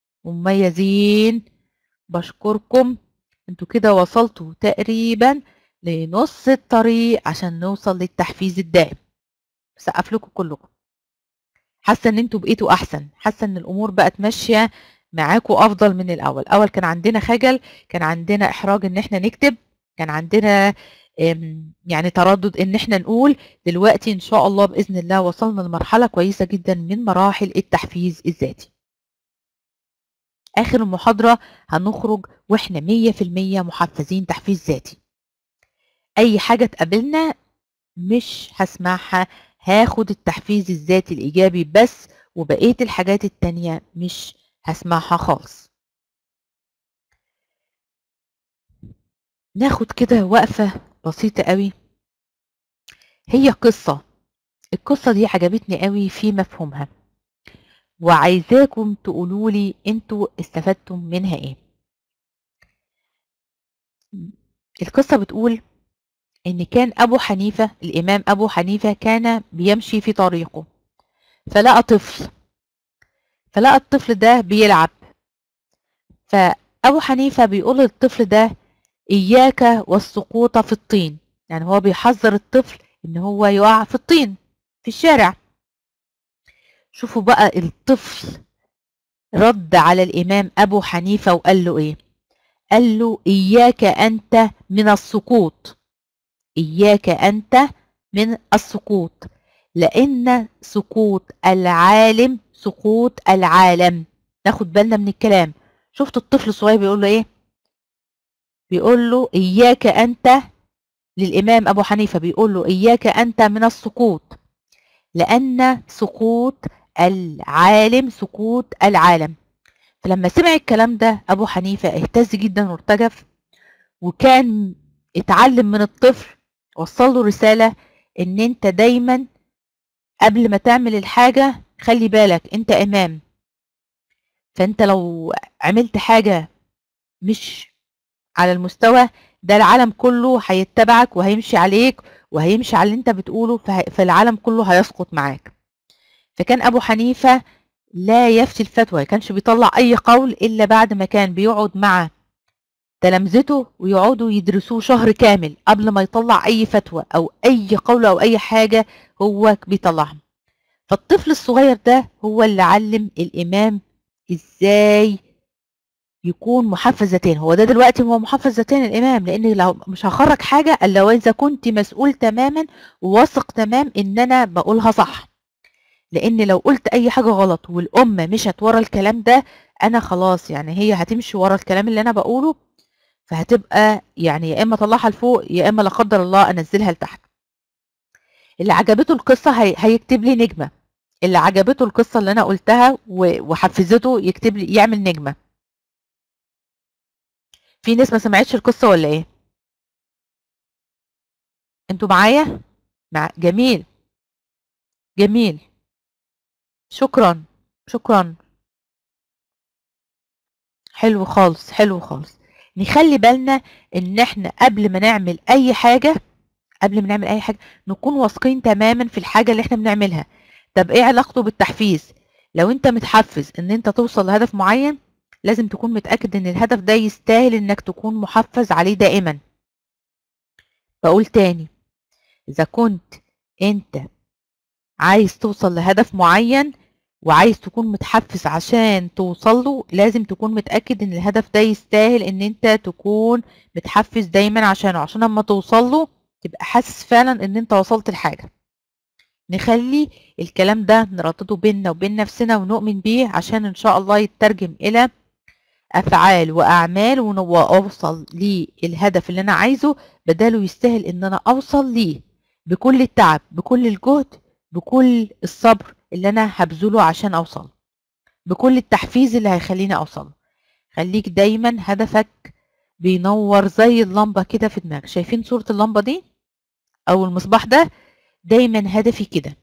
S1: مميزين بشكركم انتوا كده وصلتوا تقريبا لنص الطريق عشان نوصل للتحفيز الدائم سقف لكم كلكم حاسه ان انتوا بقيتوا احسن حاسه ان الامور بقت ماشيه معاكم افضل من الاول اول كان عندنا خجل كان عندنا احراج ان احنا نكتب كان عندنا أم، يعني تردد ان احنا نقول دلوقتي ان شاء الله باذن الله وصلنا لمرحله كويسه جدا من مراحل التحفيز الذاتي اخر المحاضره هنخرج واحنا 100% محفزين تحفيز ذاتي اي حاجه تقابلنا مش هسمعها هاخد التحفيز الذاتي الايجابي بس وبقيه الحاجات التانية مش هسمعها خالص ناخد كده وقفة بسيطة قوي هي قصة القصة دي عجبتني قوي في مفهومها وعايزاكم تقولوا لي انتوا استفدتم منها ايه القصة بتقول ان كان ابو حنيفة الامام ابو حنيفة كان بيمشي في طريقه فلقى طفل فلقى الطفل ده بيلعب فابو حنيفة بيقول للطفل ده اياك والسقوط في الطين يعني هو بيحذر الطفل ان هو يقع في الطين في الشارع شوفوا بقى الطفل رد على الامام ابو حنيفة وقال له ايه قال له اياك انت من السقوط اياك انت من السقوط لان سقوط العالم سقوط العالم ناخد بالنا من الكلام شفت الطفل الصغير بيقول له ايه بيقول له اياك انت للامام ابو حنيفه بيقول له اياك انت من السقوط لان سقوط العالم سقوط العالم فلما سمع الكلام ده ابو حنيفه اهتز جدا وارتجف وكان اتعلم من الطفل وصل له رساله ان انت دايما قبل ما تعمل الحاجه خلي بالك انت امام فانت لو عملت حاجه مش على المستوى ده العالم كله هيتبعك وهيمشي عليك وهيمشي على اللي انت بتقوله فالعالم كله هيسقط معاك فكان ابو حنيفه لا يفتي الفتوى كانش بيطلع اي قول الا بعد ما كان بيقعد مع تلامذته ويقعدوا يدرسوه شهر كامل قبل ما يطلع اي فتوى او اي قول او اي حاجه هو بيطلعها فالطفل الصغير ده هو اللي علم الامام ازاي يكون محفز ذاتيا هو ده دلوقتي هو محفز ذاتيا الامام لان لو مش هخرج حاجه الا واذا كنت مسؤول تماما وواثق تمام ان انا بقولها صح لان لو قلت اي حاجه غلط والامه مشت ورا الكلام ده انا خلاص يعني هي هتمشي ورا الكلام اللي انا بقوله فهتبقى يعني يا اما اطلعها لفوق يا اما لا قدر الله انزلها لتحت اللي عجبته القصه هي... هيكتب لي نجمه اللي عجبته القصه اللي انا قلتها وحفزته يكتب لي يعمل نجمه في ناس ما سمعتش القصه ولا ايه انتوا معايا مع جميل جميل شكرا شكرا حلو خالص حلو خالص نخلي بالنا ان احنا قبل ما نعمل اي حاجه قبل ما نعمل اي حاجه نكون واثقين تماما في الحاجه اللي احنا بنعملها طب ايه علاقته بالتحفيز لو انت متحفز ان انت توصل لهدف معين لازم تكون متاكد ان الهدف ده يستاهل انك تكون محفز عليه دائما بقول تاني اذا كنت انت عايز توصل لهدف معين وعايز تكون متحفز عشان توصل له لازم تكون متأكد ان الهدف ده يستاهل ان انت تكون متحفز دايما عشانه عشان لما توصل له تبقى حاسس فعلا ان انت وصلت لحاجة نخلي الكلام ده نردده بيننا وبين نفسنا ونؤمن بيه عشان ان شاء الله يترجم الى افعال واعمال واوصل للهدف اللي انا عايزه بداله يستاهل ان انا اوصل ليه بكل التعب بكل الجهد بكل الصبر اللي انا هبذله عشان اوصل بكل التحفيز اللي هيخليني اوصل خليك دايما هدفك بينور زي اللمبة كده في دماغك شايفين صورة اللمبة دي او المصباح ده دايما هدفي كده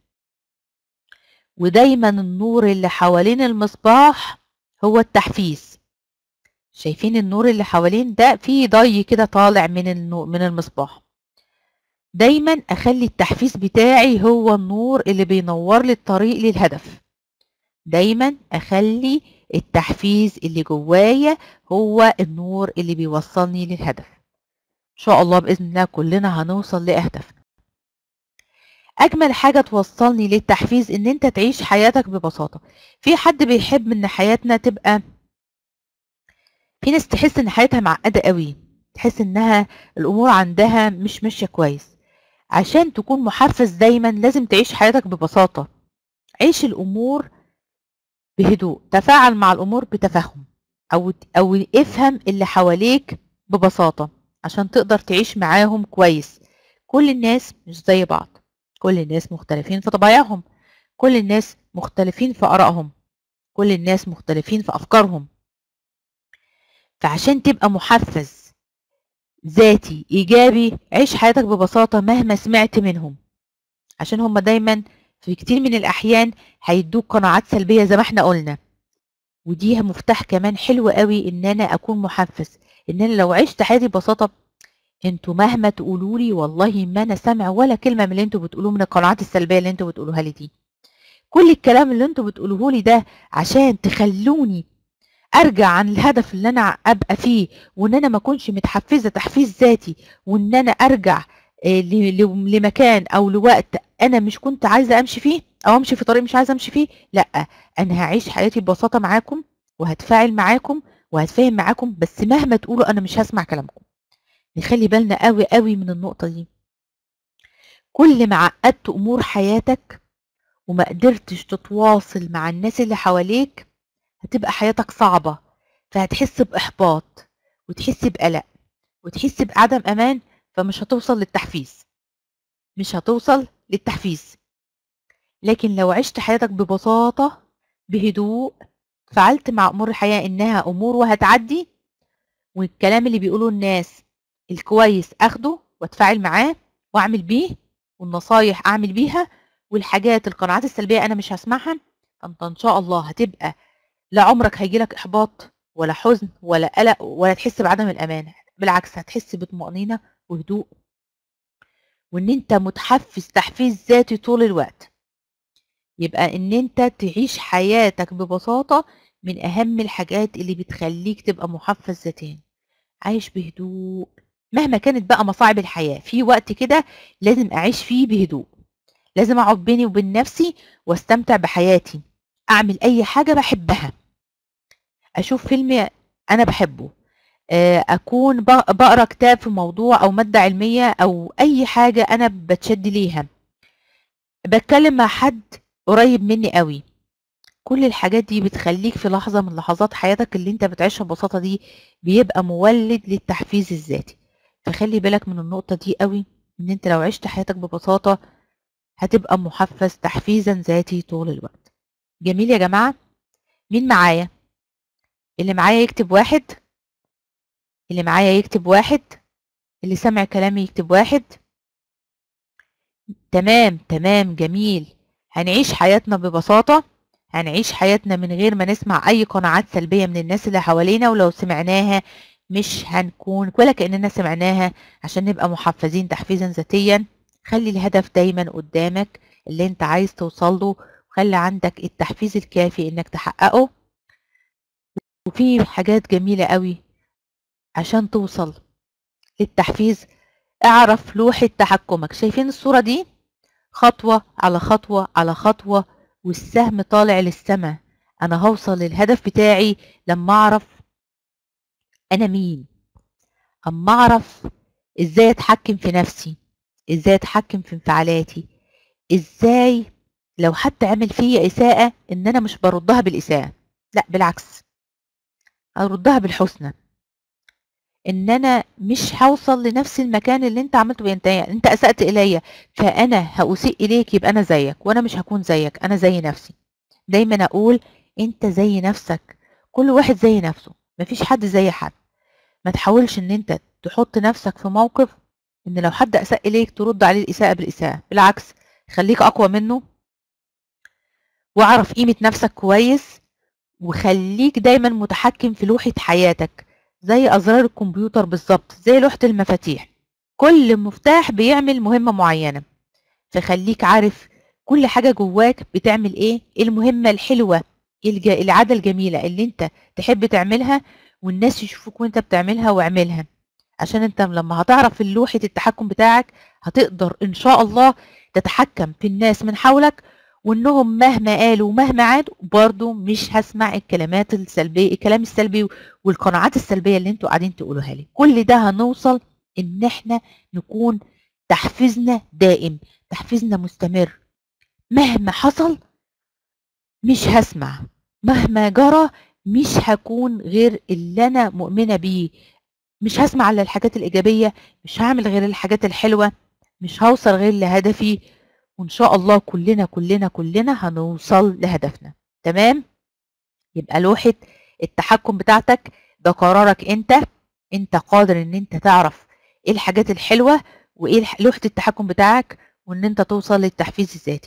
S1: ودايما النور اللي حوالين المصباح هو التحفيز شايفين النور اللي حوالين ده فيه ضي كده طالع من النور من المصباح دايما اخلي التحفيز بتاعي هو النور اللي بينور لي الطريق للهدف دايما اخلي التحفيز اللي جوايا هو النور اللي بيوصلني للهدف ان شاء الله باذن الله كلنا هنوصل لاهدافنا اجمل حاجه توصلني للتحفيز ان انت تعيش حياتك ببساطه في حد بيحب ان حياتنا تبقى في ناس تحس ان حياتها معقده قوي تحس انها الامور عندها مش ماشيه كويس عشان تكون محفز دايما لازم تعيش حياتك ببساطه عيش الامور بهدوء تفاعل مع الامور بتفهم او او افهم اللي حواليك ببساطه عشان تقدر تعيش معاهم كويس كل الناس مش زي بعض كل الناس مختلفين في طبايعهم كل الناس مختلفين في ارائهم كل الناس مختلفين في افكارهم فعشان تبقى محفز ذاتي ايجابي عيش حياتك ببساطه مهما سمعت منهم عشان هم دايما في كتير من الأحيان هيدوك قناعات سلبية زي ما احنا قلنا ودي مفتاح كمان حلو قوي ان انا اكون محفز ان انا لو عشت حياتي ببساطه انتوا مهما تقولوا لي والله ما انا سامع ولا كلمه من اللي انتوا بتقولوه من القناعات السلبيه اللي انتوا بتقولوها لي دي كل الكلام اللي انتوا بتقولوه لي ده عشان تخلوني ارجع عن الهدف اللي انا ابقى فيه وان انا ما اكونش متحفزه تحفيز ذاتي وان انا ارجع آه، ل- ل- لمكان او لوقت انا مش كنت عايزه امشي فيه او امشي في طريق مش عايزه امشي فيه لا انا هعيش حياتي ببساطه معاكم وهتفاعل معاكم وهتفاهم معاكم بس مهما تقولوا انا مش هسمع كلامكم نخلي بالنا قوي قوي من النقطه دي كل ما عقدت امور حياتك وما قدرتش تتواصل مع الناس اللي حواليك هتبقى حياتك صعبة فهتحس بإحباط وتحس بقلق وتحس بعدم أمان فمش هتوصل للتحفيز مش هتوصل للتحفيز لكن لو عشت حياتك ببساطة بهدوء فعلت مع أمور الحياة إنها أمور وهتعدي والكلام اللي بيقوله الناس الكويس أخده وأتفاعل معاه وأعمل بيه والنصايح أعمل بيها والحاجات القناعات السلبية أنا مش هسمعها فأنت إن شاء الله هتبقى لا عمرك هيجيلك إحباط ولا حزن ولا قلق ولا تحس بعدم الأمان بالعكس هتحس بطمأنينة وهدوء وإن أنت متحفز تحفيز ذاتي طول الوقت يبقى إن أنت تعيش حياتك ببساطة من أهم الحاجات اللي بتخليك تبقى محفز ذاتيا عايش بهدوء مهما كانت بقى مصاعب الحياة في وقت كده لازم أعيش فيه بهدوء لازم أقعد بيني وبين نفسي واستمتع بحياتي أعمل أي حاجة بحبها أشوف فيلم أنا بحبه آه، أكون بق- بقرأ كتاب في موضوع أو مادة علمية أو أي حاجة أنا بتشد ليها بتكلم مع حد قريب مني قوي كل الحاجات دي بتخليك في لحظة من لحظات حياتك اللي انت بتعيشها ببساطة دي بيبقى مولد للتحفيز الذاتي فخلي بالك من النقطة دي قوي ان انت لو عشت حياتك ببساطة هتبقى محفز تحفيزا ذاتي طول الوقت جميل يا جماعة مين معايا اللي معايا يكتب واحد اللي معايا يكتب واحد اللي سمع كلامي يكتب واحد تمام تمام جميل هنعيش حياتنا ببساطة هنعيش حياتنا من غير ما نسمع أي قناعات سلبية من الناس اللي حوالينا ولو سمعناها مش هنكون ولا كأننا سمعناها عشان نبقى محفزين تحفيزا ذاتيا خلي الهدف دايما قدامك اللي انت عايز توصل له وخلي عندك التحفيز الكافي انك تحققه وفي حاجات جميلة قوي عشان توصل للتحفيز اعرف لوحة تحكمك شايفين الصورة دي خطوة على خطوة على خطوة والسهم طالع للسماء انا هوصل للهدف بتاعي لما اعرف انا مين اما اعرف ازاي اتحكم في نفسي ازاي اتحكم في انفعالاتي ازاي لو حد عمل فيا اساءة ان انا مش بردها بالاساءة لا بالعكس اردها بالحسنى ان انا مش هوصل لنفس المكان اللي انت عملته بيه انت انت اسأت الي فانا هاسيء اليك يبقى انا زيك وانا مش هكون زيك انا زي نفسي دايما اقول انت زي نفسك كل واحد زي نفسه مفيش حد زي حد ما تحاولش ان انت تحط نفسك في موقف ان لو حد اساء اليك ترد عليه الاساءة بالاساءة بالعكس خليك اقوى منه واعرف قيمة نفسك كويس وخليك دايما متحكم في لوحة حياتك زي أزرار الكمبيوتر بالظبط زي لوحة المفاتيح كل مفتاح بيعمل مهمة معينة فخليك عارف كل حاجة جواك بتعمل ايه إيه المهمة الحلوة الج- العادة الجميلة اللي انت تحب تعملها والناس يشوفوك وانت بتعملها واعملها عشان انت لما هتعرف لوحة التحكم بتاعك هتقدر ان شاء الله تتحكم في الناس من حولك وانهم مهما قالوا ومهما عادوا برضو مش هسمع الكلمات السلبية الكلام السلبي والقناعات السلبية اللي انتوا قاعدين تقولوها لي كل ده هنوصل ان احنا نكون تحفيزنا دائم تحفيزنا مستمر مهما حصل مش هسمع مهما جرى مش هكون غير اللي انا مؤمنة بيه مش هسمع الا الحاجات الايجابية مش هعمل غير الحاجات الحلوة مش هوصل غير لهدفي وان شاء الله كلنا كلنا كلنا هنوصل لهدفنا تمام يبقى لوحة التحكم بتاعتك ده قرارك انت انت قادر ان انت تعرف ايه الحاجات الحلوة وايه الح- لوحة التحكم بتاعك وان انت توصل للتحفيز الذاتي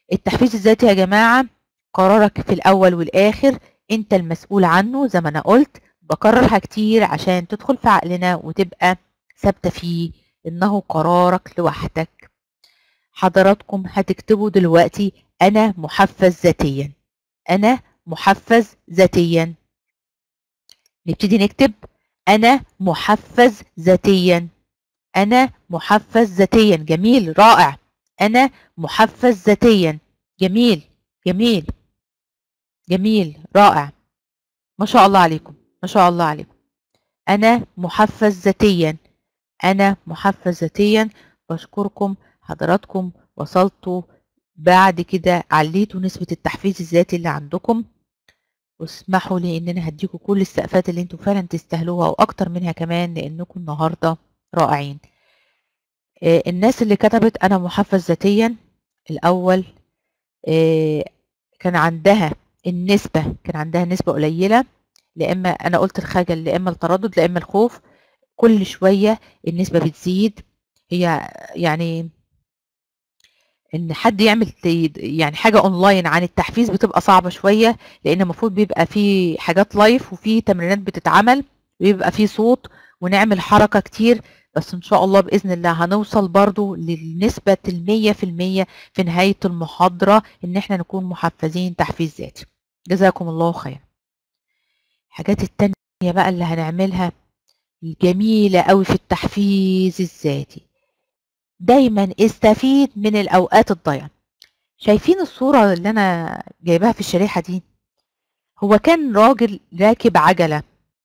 S1: التحفيز الذاتي يا جماعة قرارك في الأول والآخر أنت المسؤول عنه زي ما أنا قلت بكررها كتير عشان تدخل في عقلنا وتبقى ثابتة فيه إنه قرارك لوحدك حضراتكم هتكتبوا دلوقتي أنا محفز ذاتيا أنا محفز ذاتيا نبتدي نكتب أنا محفز ذاتيا أنا محفز ذاتيا جميل رائع أنا محفز ذاتيا جميل جميل جميل رائع ما شاء الله عليكم ما شاء الله عليكم أنا محفز ذاتيا أنا محفز ذاتيا بشكركم حضراتكم وصلتوا بعد كده عليتوا نسبة التحفيز الذاتي اللي عندكم واسمحوا لي ان انا هديكم كل السقفات اللي انتوا فعلا تستاهلوها واكتر منها كمان لانكم النهارده رائعين آه الناس اللي كتبت انا محفز ذاتيا الاول آه كان عندها النسبة كان عندها نسبة قليلة لإما أنا قلت الخجل لإما التردد لإما الخوف كل شوية النسبة بتزيد هي يعني ان حد يعمل يعني حاجه اونلاين عن التحفيز بتبقى صعبه شويه لان المفروض بيبقى في حاجات لايف وفي تمرينات بتتعمل ويبقى في صوت ونعمل حركه كتير بس ان شاء الله باذن الله هنوصل برضو للنسبه المية في المية في نهايه المحاضره ان احنا نكون محفزين تحفيز ذاتي جزاكم الله خير الحاجات التانية بقى اللي هنعملها الجميله قوي في التحفيز الذاتي دايما استفيد من الاوقات الضايعه شايفين الصوره اللي انا جايباها في الشريحه دي هو كان راجل راكب عجله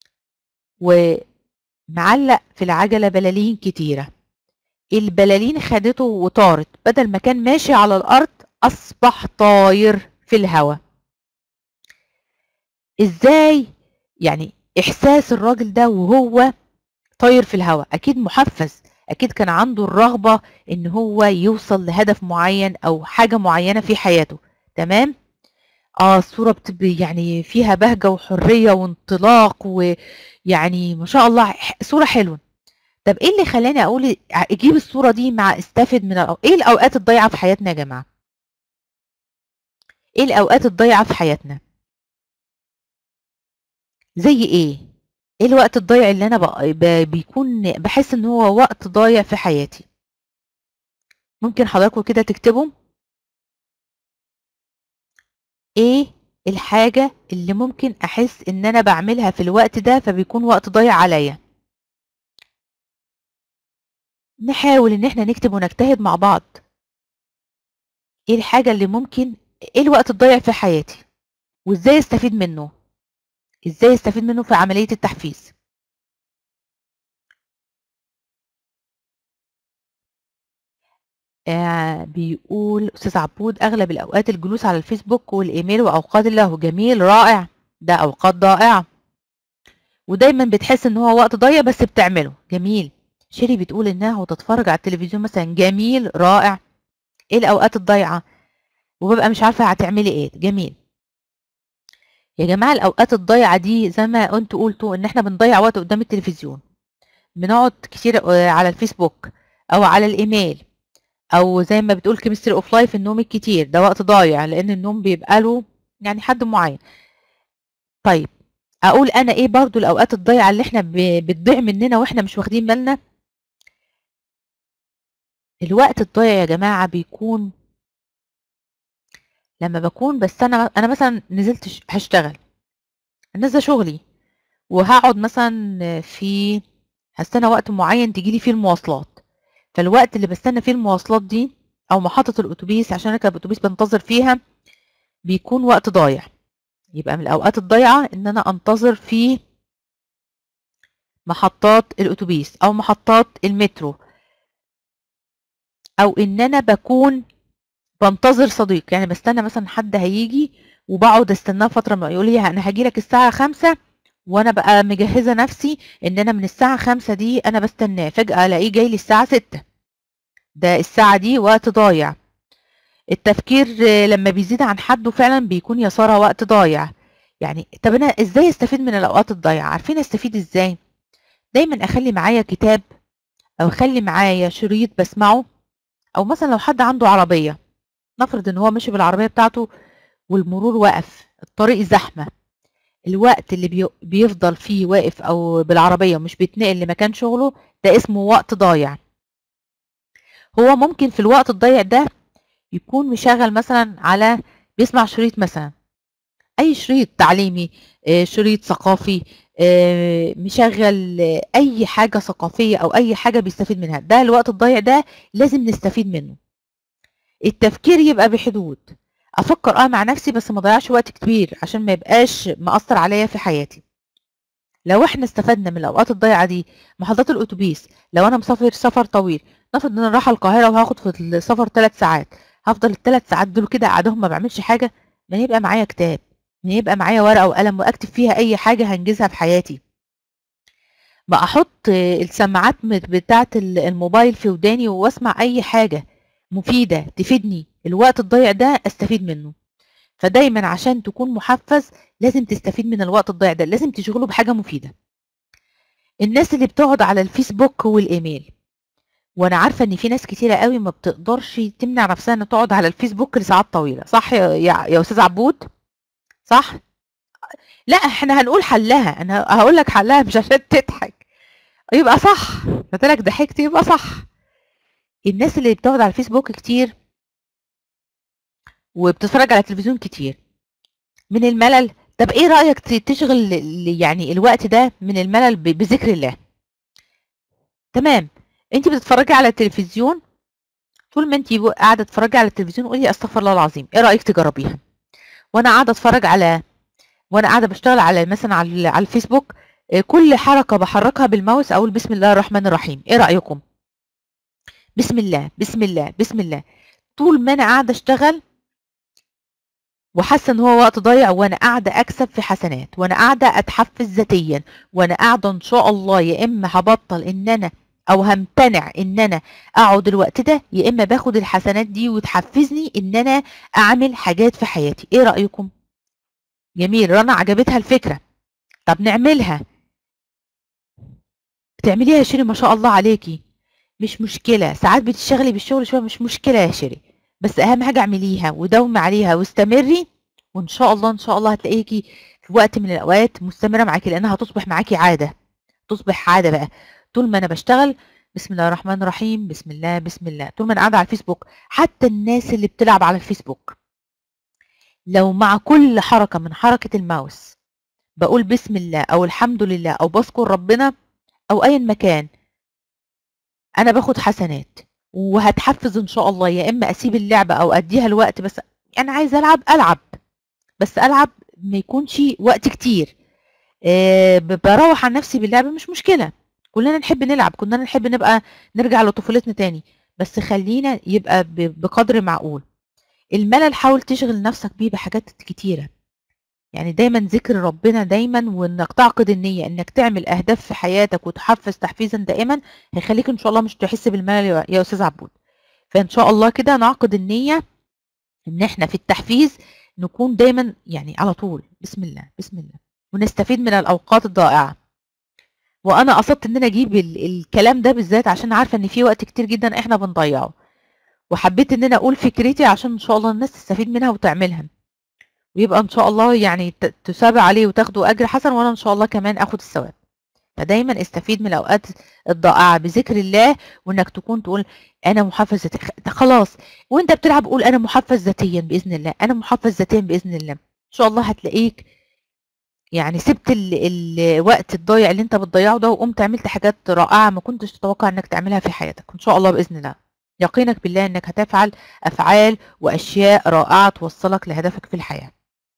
S1: ومعلق في العجله بلالين كتيره البلالين خدته وطارت بدل ما كان ماشي على الارض اصبح طاير في الهواء ازاي يعني احساس الراجل ده وهو طاير في الهواء اكيد محفز اكيد كان عنده الرغبه ان هو يوصل لهدف معين او حاجه معينه في حياته تمام اه الصوره بتبقى يعني فيها بهجه وحريه وانطلاق ويعني ما شاء الله صوره حلوه طب ايه اللي خلاني اقول اجيب الصوره دي مع استفد من الأو... ايه الاوقات الضايعه في حياتنا يا جماعه ايه الاوقات الضايعه في حياتنا زي ايه ايه الوقت الضايع اللي انا بقى بيكون بحس ان هو وقت ضايع في حياتي ممكن حضراتكم كده تكتبوا ايه الحاجة اللي ممكن احس ان انا بعملها في الوقت ده فبيكون وقت ضايع عليا نحاول ان احنا نكتب ونجتهد مع بعض ايه الحاجة اللي ممكن ايه الوقت الضايع في حياتي وازاي استفيد منه ازاي استفيد منه في عملية التحفيز آه بيقول استاذ عبود اغلب الاوقات الجلوس على الفيسبوك والايميل واوقات الله جميل رائع ده اوقات ضائعه ودايما بتحس ان هو وقت ضايع بس بتعمله جميل شيري بتقول انها وتتفرج على التلفزيون مثلا جميل رائع ايه الاوقات الضايعه وببقى مش عارفه هتعملي ايه جميل يا جماعه الاوقات الضايعه دي زي ما انتوا قلتوا ان احنا بنضيع وقت قدام التلفزيون بنقعد كتير على الفيسبوك او على الايميل او زي ما بتقول كيمستري اوف لايف النوم الكتير ده وقت ضايع لان النوم بيبقى له يعني حد معين طيب اقول انا ايه برضو الاوقات الضايعه اللي احنا بتضيع مننا واحنا مش واخدين بالنا الوقت الضايع يا جماعه بيكون لما بكون بس انا انا مثلا نزلت هشتغل نازله شغلي وهقعد مثلا في هستنى وقت معين تجيلي فيه المواصلات فالوقت اللي بستنى فيه المواصلات دي او محطه الاتوبيس عشان اركب اتوبيس بنتظر فيها بيكون وقت ضايع يبقى من الاوقات الضايعه ان انا انتظر في محطات الاتوبيس او محطات المترو او ان انا بكون بنتظر صديق يعني بستنى مثلا حد هيجي وبقعد استناه فتره ما يقول لي انا هاجي لك الساعه خمسة وانا بقى مجهزه نفسي ان انا من الساعه خمسة دي انا بستناه فجاه الاقيه جاي لي الساعه ستة ده الساعه دي وقت ضايع التفكير لما بيزيد عن حده فعلا بيكون يا ساره وقت ضايع يعني طب انا ازاي استفيد من الاوقات الضايعه عارفين استفيد ازاي دايما اخلي معايا كتاب او اخلي معايا شريط بسمعه او مثلا لو حد عنده عربيه نفرض ان هو ماشي بالعربيه بتاعته والمرور وقف الطريق زحمه الوقت اللي بي- بيفضل فيه واقف او بالعربيه ومش بيتنقل لمكان شغله ده اسمه وقت ضايع هو ممكن في الوقت الضايع ده يكون مشغل مثلا على بيسمع شريط مثلا اي شريط تعليمي آه، شريط ثقافي آه، مشغل آه، اي حاجه ثقافيه او اي حاجه بيستفيد منها ده الوقت الضايع ده لازم نستفيد منه التفكير يبقى بحدود افكر اه مع نفسي بس ما اضيعش وقت كبير عشان ما يبقاش مأثر عليا في حياتي لو احنا استفدنا من الاوقات الضايعه دي محطات الاتوبيس لو انا مسافر سفر طويل نفرض ان انا رايحه القاهره وهاخد في السفر ثلاث ساعات هفضل الثلاث ساعات دول كده قاعدهم ما بعملش حاجه ما يبقى معايا كتاب ما يبقى معايا ورقه وقلم واكتب فيها اي حاجه هنجزها في حياتي ما احط السماعات بتاعه الموبايل في وداني واسمع اي حاجه مفيده تفيدني الوقت الضايع ده استفيد منه فدايما عشان تكون محفز لازم تستفيد من الوقت الضايع ده لازم تشغله بحاجه مفيده الناس اللي بتقعد على الفيسبوك والايميل وانا عارفه ان في ناس كتيره قوي ما بتقدرش تمنع نفسها ان تقعد على الفيسبوك لساعات طويله صح يا يا, يا استاذ عبود صح لا احنا هنقول حلها انا هقول لك حلها مش عشان تضحك يبقى صح قلت لك ضحكت يبقى صح الناس اللي بتقعد على الفيسبوك كتير وبتتفرج على التلفزيون كتير من الملل طب ايه رأيك تشغل يعني الوقت ده من الملل بذكر الله تمام انت بتتفرجي على التلفزيون طول ما انت قاعده تتفرجي على التلفزيون قولي استغفر الله العظيم ايه رايك تجربيها وانا قاعده اتفرج على وانا قاعده بشتغل على مثلا على, على الفيسبوك كل حركه بحركها بالماوس اقول بسم الله الرحمن الرحيم ايه رايكم بسم الله بسم الله بسم الله طول ما انا قاعده اشتغل وحاسه ان هو وقت ضايع وانا قاعده اكسب في حسنات وانا قاعده اتحفز ذاتيا وانا قاعده ان شاء الله يا اما هبطل ان انا او همتنع ان انا اقعد الوقت ده يا اما باخد الحسنات دي وتحفزني ان انا اعمل حاجات في حياتي ايه رايكم جميل رنا عجبتها الفكره طب نعملها بتعمليها يا شيري ما شاء الله عليكي مش مشكله ساعات بتشتغلي بالشغل شويه مش مشكله يا شيري بس اهم حاجه اعمليها وداومي عليها واستمري وان شاء الله ان شاء الله هتلاقيكي في وقت من الاوقات مستمره معاكي لانها هتصبح معاكي عاده تصبح عاده بقى طول ما انا بشتغل بسم الله الرحمن الرحيم بسم الله بسم الله طول ما انا قاعده على الفيسبوك حتى الناس اللي بتلعب على الفيسبوك لو مع كل حركه من حركه الماوس بقول بسم الله او الحمد لله او بذكر ربنا او ايا مكان انا باخد حسنات وهتحفز ان شاء الله يا اما اسيب اللعبه او اديها الوقت بس انا عايزه العب العب بس العب ما يكونش وقت كتير أه بروح عن نفسي باللعبه مش مشكله كلنا نحب نلعب كلنا نحب نبقى نرجع لطفولتنا تاني بس خلينا يبقى بقدر معقول الملل حاول تشغل نفسك بيه بحاجات كتيره يعني دايما ذكر ربنا دايما وانك تعقد النيه انك تعمل اهداف في حياتك وتحفز تحفيزا دائما هيخليك ان شاء الله مش تحس بالملل يا استاذ عبود فان شاء الله كده نعقد النيه ان احنا في التحفيز نكون دايما يعني على طول بسم الله بسم الله ونستفيد من الاوقات الضائعه وانا قصدت ان انا اجيب الكلام ده بالذات عشان عارفه ان في وقت كتير جدا احنا بنضيعه وحبيت ان انا اقول فكرتي عشان ان شاء الله الناس تستفيد منها وتعملها ويبقى ان شاء الله يعني تسابع عليه وتاخدوا اجر حسن وانا ان شاء الله كمان اخد الثواب فدايما استفيد من الاوقات الضائعه بذكر الله وانك تكون تقول انا محفز ذاتيا خلاص وانت بتلعب قول انا محفز ذاتيا باذن الله انا محفز ذاتيا باذن الله ان شاء الله هتلاقيك يعني سبت ال الوقت الضايع اللي انت بتضيعه ده وقمت عملت حاجات رائعه ما كنتش تتوقع انك تعملها في حياتك ان شاء الله باذن الله يقينك بالله انك هتفعل افعال واشياء رائعه توصلك لهدفك في الحياه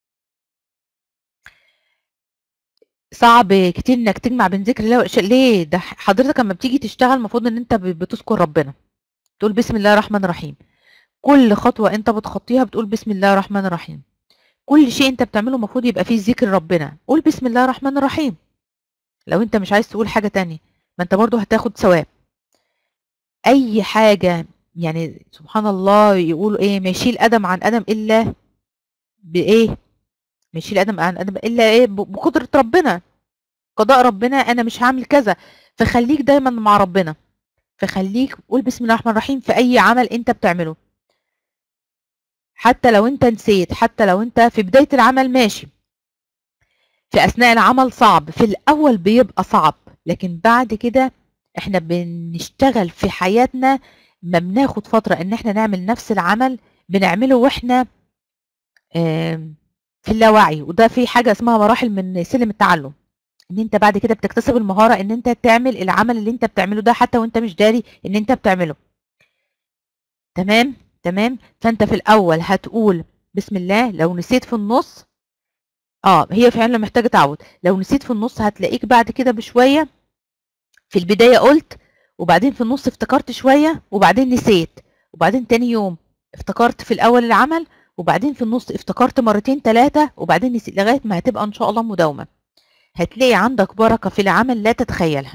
S1: صعب كتير انك تجمع بين ذكر الله ليه ده حضرتك لما بتيجي تشتغل المفروض ان انت بتذكر ربنا تقول بسم الله الرحمن الرحيم كل خطوه انت بتخطيها بتقول بسم الله الرحمن الرحيم كل شيء انت بتعمله المفروض يبقى فيه ذكر ربنا قول بسم الله الرحمن الرحيم لو انت مش عايز تقول حاجه تانية ما انت برضو هتاخد ثواب اي حاجه يعني سبحان الله يقولوا ايه ما يشيل ادم عن ادم الا بايه ما يشيل ادم عن ادم الا ايه بقدره ربنا قضاء ربنا انا مش هعمل كذا فخليك دايما مع ربنا فخليك قول بسم الله الرحمن الرحيم في اي عمل انت بتعمله حتى لو انت نسيت حتى لو انت في بداية العمل ماشي في اثناء العمل صعب في الاول بيبقى صعب لكن بعد كده احنا بنشتغل في حياتنا ما بناخد فترة ان احنا نعمل نفس العمل بنعمله واحنا آم، في اللاوعي وده في حاجة اسمها مراحل من سلم التعلم ان انت بعد كده بتكتسب المهارة ان انت تعمل العمل اللي انت بتعمله ده حتى وانت مش داري ان انت بتعمله تمام تمام فانت في الاول هتقول بسم الله لو نسيت في النص اه هي فعلا محتاجة تعود لو نسيت في النص هتلاقيك بعد كده بشوية في البداية قلت وبعدين في النص افتكرت شوية وبعدين نسيت وبعدين تاني يوم افتكرت في الأول العمل وبعدين في النص افتكرت مرتين ثلاثة وبعدين نسيت لغاية ما هتبقى إن شاء الله مداومة هتلاقي عندك بركة في العمل لا تتخيلها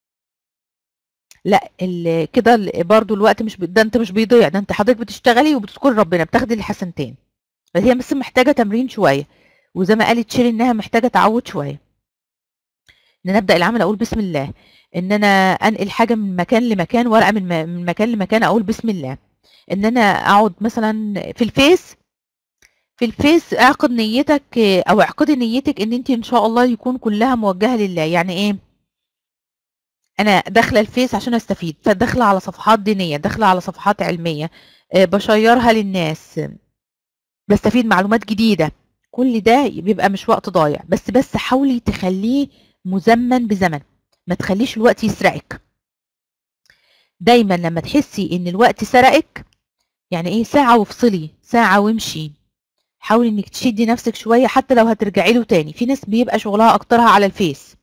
S1: لا ال- كده ال- برضو الوقت مش بي- ده انت مش بيضيع ده انت حضرتك بتشتغلي وبتذكري ربنا بتاخدي الحسنتين بس هي بس محتاجة تمرين شوية وزي ما قالت شيري انها محتاجة تعود شوية ان انا ابدا العمل اقول بسم الله ان انا انقل حاجه من مكان لمكان ورقه من م- من مكان لمكان اقول بسم الله ان انا اقعد مثلا في الفيس في الفيس اعقد نيتك آه، او اعقدي نيتك ان انت ان شاء الله يكون كلها موجهه لله يعني ايه انا داخله الفيس عشان استفيد فداخله على صفحات دينيه داخله على صفحات علميه آه، بشيرها للناس آه، بستفيد معلومات جديده كل ده بيبقى مش وقت ضايع بس بس حاولي تخليه مزمن بزمن ما تخليش الوقت يسرقك دايما لما تحسي ان الوقت سرقك يعني ايه ساعة وافصلي ساعة وامشي حاولي انك تشدي نفسك شوية حتى لو هترجعي له تاني في ناس بيبقى شغلها اكترها على الفيس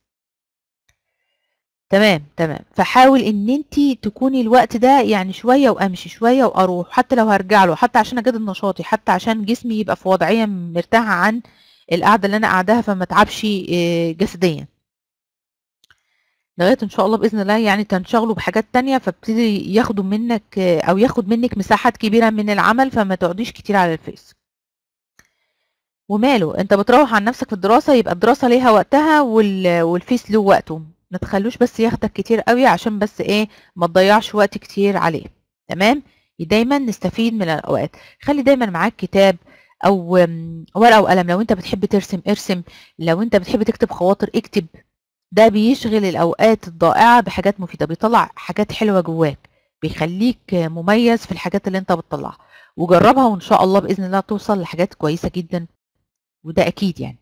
S1: تمام تمام فحاول ان انت تكوني الوقت ده يعني شوية وامشي شوية واروح حتى لو هرجع له حتى عشان اجدد نشاطي حتى عشان جسمي يبقى في وضعية مرتاحة عن القعدة اللي انا قاعداها فما اتعبش آه، جسديا لغايه ان شاء الله باذن الله يعني تنشغلوا بحاجات تانية فابتدي ياخدوا منك آه، او ياخد منك مساحات كبيره من العمل فما تقعديش كتير على الفيس وماله انت بتروح عن نفسك في الدراسه يبقى الدراسه ليها وقتها وال... والفيس له وقته ما تخلوش بس ياخدك كتير قوي عشان بس ايه ما تضيعش وقت كتير عليه تمام دايما نستفيد من الاوقات خلي دايما معاك كتاب او آم، ورقه وقلم لو انت بتحب ترسم ارسم لو انت بتحب تكتب خواطر اكتب ده بيشغل الأوقات الضائعة بحاجات مفيدة بيطلع حاجات حلوة جواك بيخليك مميز في الحاجات اللي انت بتطلعها وجربها وإن شاء الله بإذن الله توصل لحاجات كويسة جدا وده أكيد يعني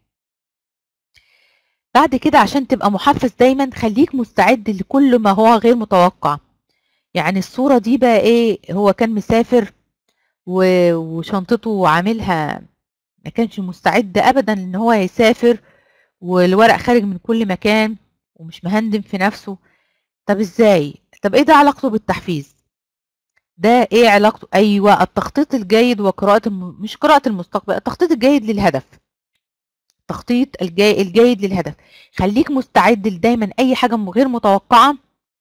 S1: بعد كده عشان تبقى محفز دايما خليك مستعد لكل ما هو غير متوقع يعني الصورة دي بقى ايه هو كان مسافر و- وشنطته عاملها ما كانش مستعد ابدا ان هو يسافر والورق خارج من كل مكان ومش مهندم في نفسه طب ازاي طب ايه ده علاقته بالتحفيز ده ايه علاقته ايوه التخطيط الجيد وقراءة الم... مش قراءة المستقبل التخطيط الجيد للهدف التخطيط الجاي الجيد للهدف خليك مستعد دايما اي حاجة م- غير متوقعة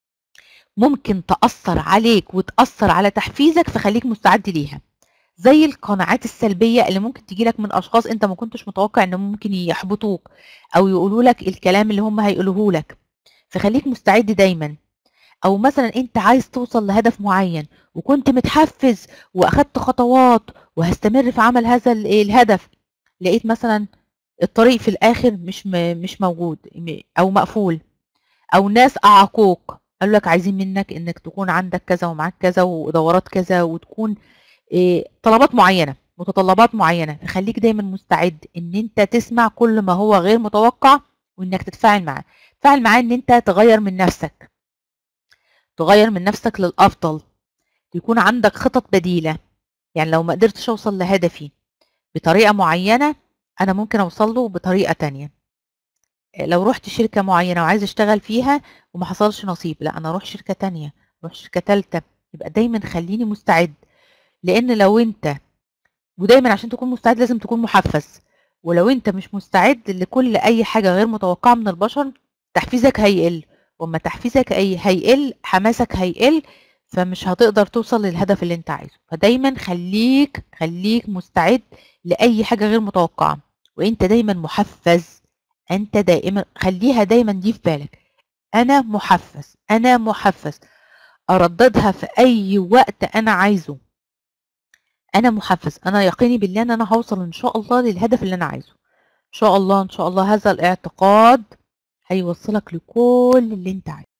S1: ممكن تأثر عليك وتأثر على تحفيزك فخليك مستعد ليها زي القناعات السلبية اللي ممكن تجيلك من أشخاص أنت ما كنتش متوقع إن ممكن يحبطوك أو يقولوا لك الكلام اللي هم هيقولوه لك فخليك مستعد دايما أو مثلا أنت عايز توصل لهدف معين وكنت متحفز وأخدت خطوات وهستمر في عمل هذا ال- الهدف لقيت مثلا الطريق في الآخر مش م- مش موجود م- أو مقفول أو ناس أعاقوك قالوا لك عايزين منك إنك تكون عندك كذا ومعاك كذا ودورات كذا وتكون إيه، طلبات معينة متطلبات معينة فخليك دايما مستعد ان انت تسمع كل ما هو غير متوقع وانك تتفاعل معاه تفاعل معاه ان انت تغير من نفسك تغير من نفسك للافضل يكون عندك خطط بديلة يعني لو ما قدرتش اوصل لهدفي بطريقة معينة انا ممكن اوصل له بطريقة تانية لو رحت شركة معينة وعايز اشتغل فيها وما حصلش نصيب لا انا اروح شركة تانية اروح شركة تالتة يبقى دايما خليني مستعد لان لو انت ودايما عشان تكون مستعد لازم تكون محفز ولو انت مش مستعد لكل اي حاجة غير متوقعة من البشر تحفيزك هيقل وما تحفيزك اي هيقل حماسك هيقل فمش هتقدر توصل للهدف اللي انت عايزه فدايما خليك خليك مستعد لأي حاجة غير متوقعة وانت دايما محفز انت دائما خليها دايما دي في بالك انا محفز انا محفز ارددها في اي وقت انا عايزه انا محفز انا يقيني بالله ان انا هوصل ان شاء الله للهدف اللي انا عايزه ان شاء الله ان شاء الله هذا الاعتقاد هيوصلك لكل اللي انت عايزه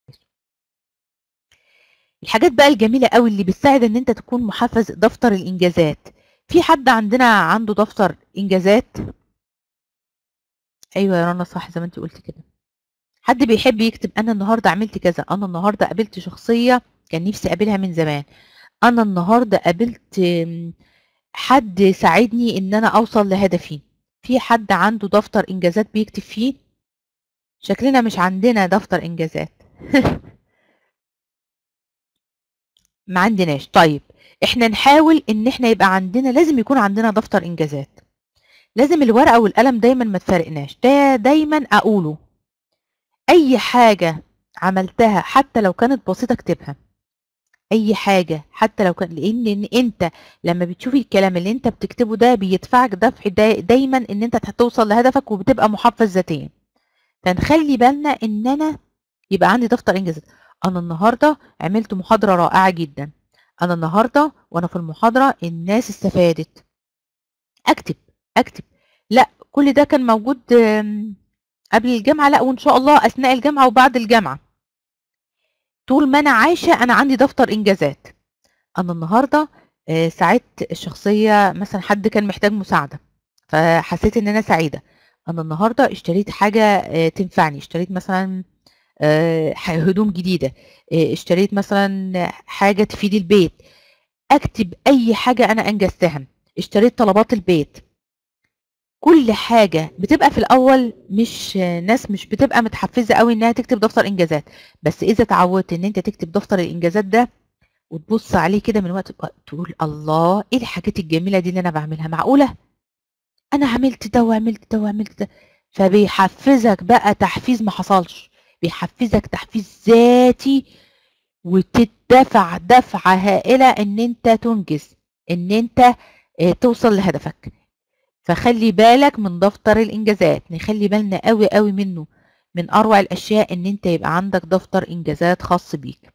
S1: الحاجات بقى الجميله قوي اللي بتساعد ان انت تكون محفز دفتر الانجازات في حد عندنا عنده دفتر انجازات ايوه يا رنا صح زي ما انت قلت كده حد بيحب يكتب انا النهارده عملت كذا انا النهارده قابلت شخصيه كان نفسي اقابلها من زمان انا النهارده قابلت حد ساعدني ان انا اوصل لهدفي في حد عنده دفتر انجازات بيكتب فيه شكلنا مش عندنا دفتر انجازات ما عندناش طيب احنا نحاول ان احنا يبقى عندنا لازم يكون عندنا دفتر انجازات لازم الورقه والقلم دايما ما تفارقناش ده دايما اقوله اي حاجه عملتها حتى لو كانت بسيطه اكتبها اي حاجه حتى لو كان لان إن انت لما بتشوف الكلام اللي انت بتكتبه ده بيدفعك دفع دا دايما ان انت توصل لهدفك وبتبقى محفز ذاتيا فنخلي بالنا ان انا يبقى عندي دفتر انجازات انا النهارده عملت محاضره رائعه جدا انا النهارده وانا في المحاضره الناس استفادت اكتب اكتب لا كل ده كان موجود قبل الجامعه لا وان شاء الله اثناء الجامعه وبعد الجامعه طول ما انا عايشه انا عندي دفتر انجازات انا النهارده ساعدت الشخصيه مثلا حد كان محتاج مساعده فحسيت ان انا سعيده انا النهارده اشتريت حاجه تنفعني اشتريت مثلا هدوم جديده اشتريت مثلا حاجه تفيد البيت اكتب اي حاجه انا انجزتها اشتريت طلبات البيت كل حاجة بتبقى في الأول مش ناس مش بتبقى متحفزة قوي إنها تكتب دفتر إنجازات بس إذا اتعودت إن أنت تكتب دفتر الإنجازات ده وتبص عليه كده من وقت تقول الله إيه الحاجات الجميلة دي اللي أنا بعملها معقولة أنا عملت ده وعملت ده وعملت ده فبيحفزك بقى تحفيز ما حصلش بيحفزك تحفيز ذاتي وتدفع دفعة هائلة إن أنت تنجز إن أنت توصل لهدفك فخلي بالك من دفتر الانجازات نخلي بالنا قوي قوي منه من اروع الاشياء ان انت يبقى عندك دفتر انجازات خاص بيك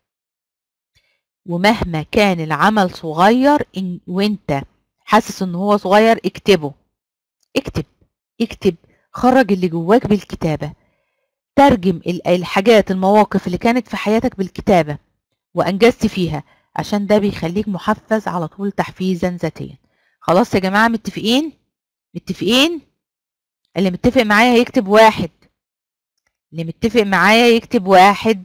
S1: ومهما كان العمل صغير إن وانت حاسس ان هو صغير اكتبه اكتب اكتب خرج اللي جواك بالكتابة ترجم الحاجات المواقف اللي كانت في حياتك بالكتابة وانجزت فيها عشان ده بيخليك محفز على طول تحفيزا ذاتيا خلاص يا جماعة متفقين متفقين اللي متفق معايا يكتب واحد اللي متفق معايا يكتب واحد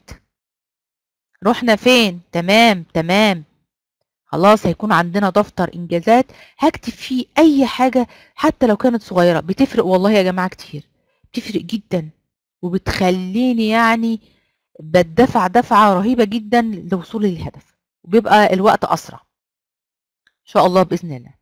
S1: رحنا فين تمام تمام خلاص هيكون عندنا دفتر انجازات هكتب فيه اي حاجة حتى لو كانت صغيرة بتفرق والله يا جماعة كتير بتفرق جدا وبتخليني يعني بتدفع دفعة رهيبة جدا لوصول للهدف وبيبقى الوقت اسرع ان شاء الله باذن الله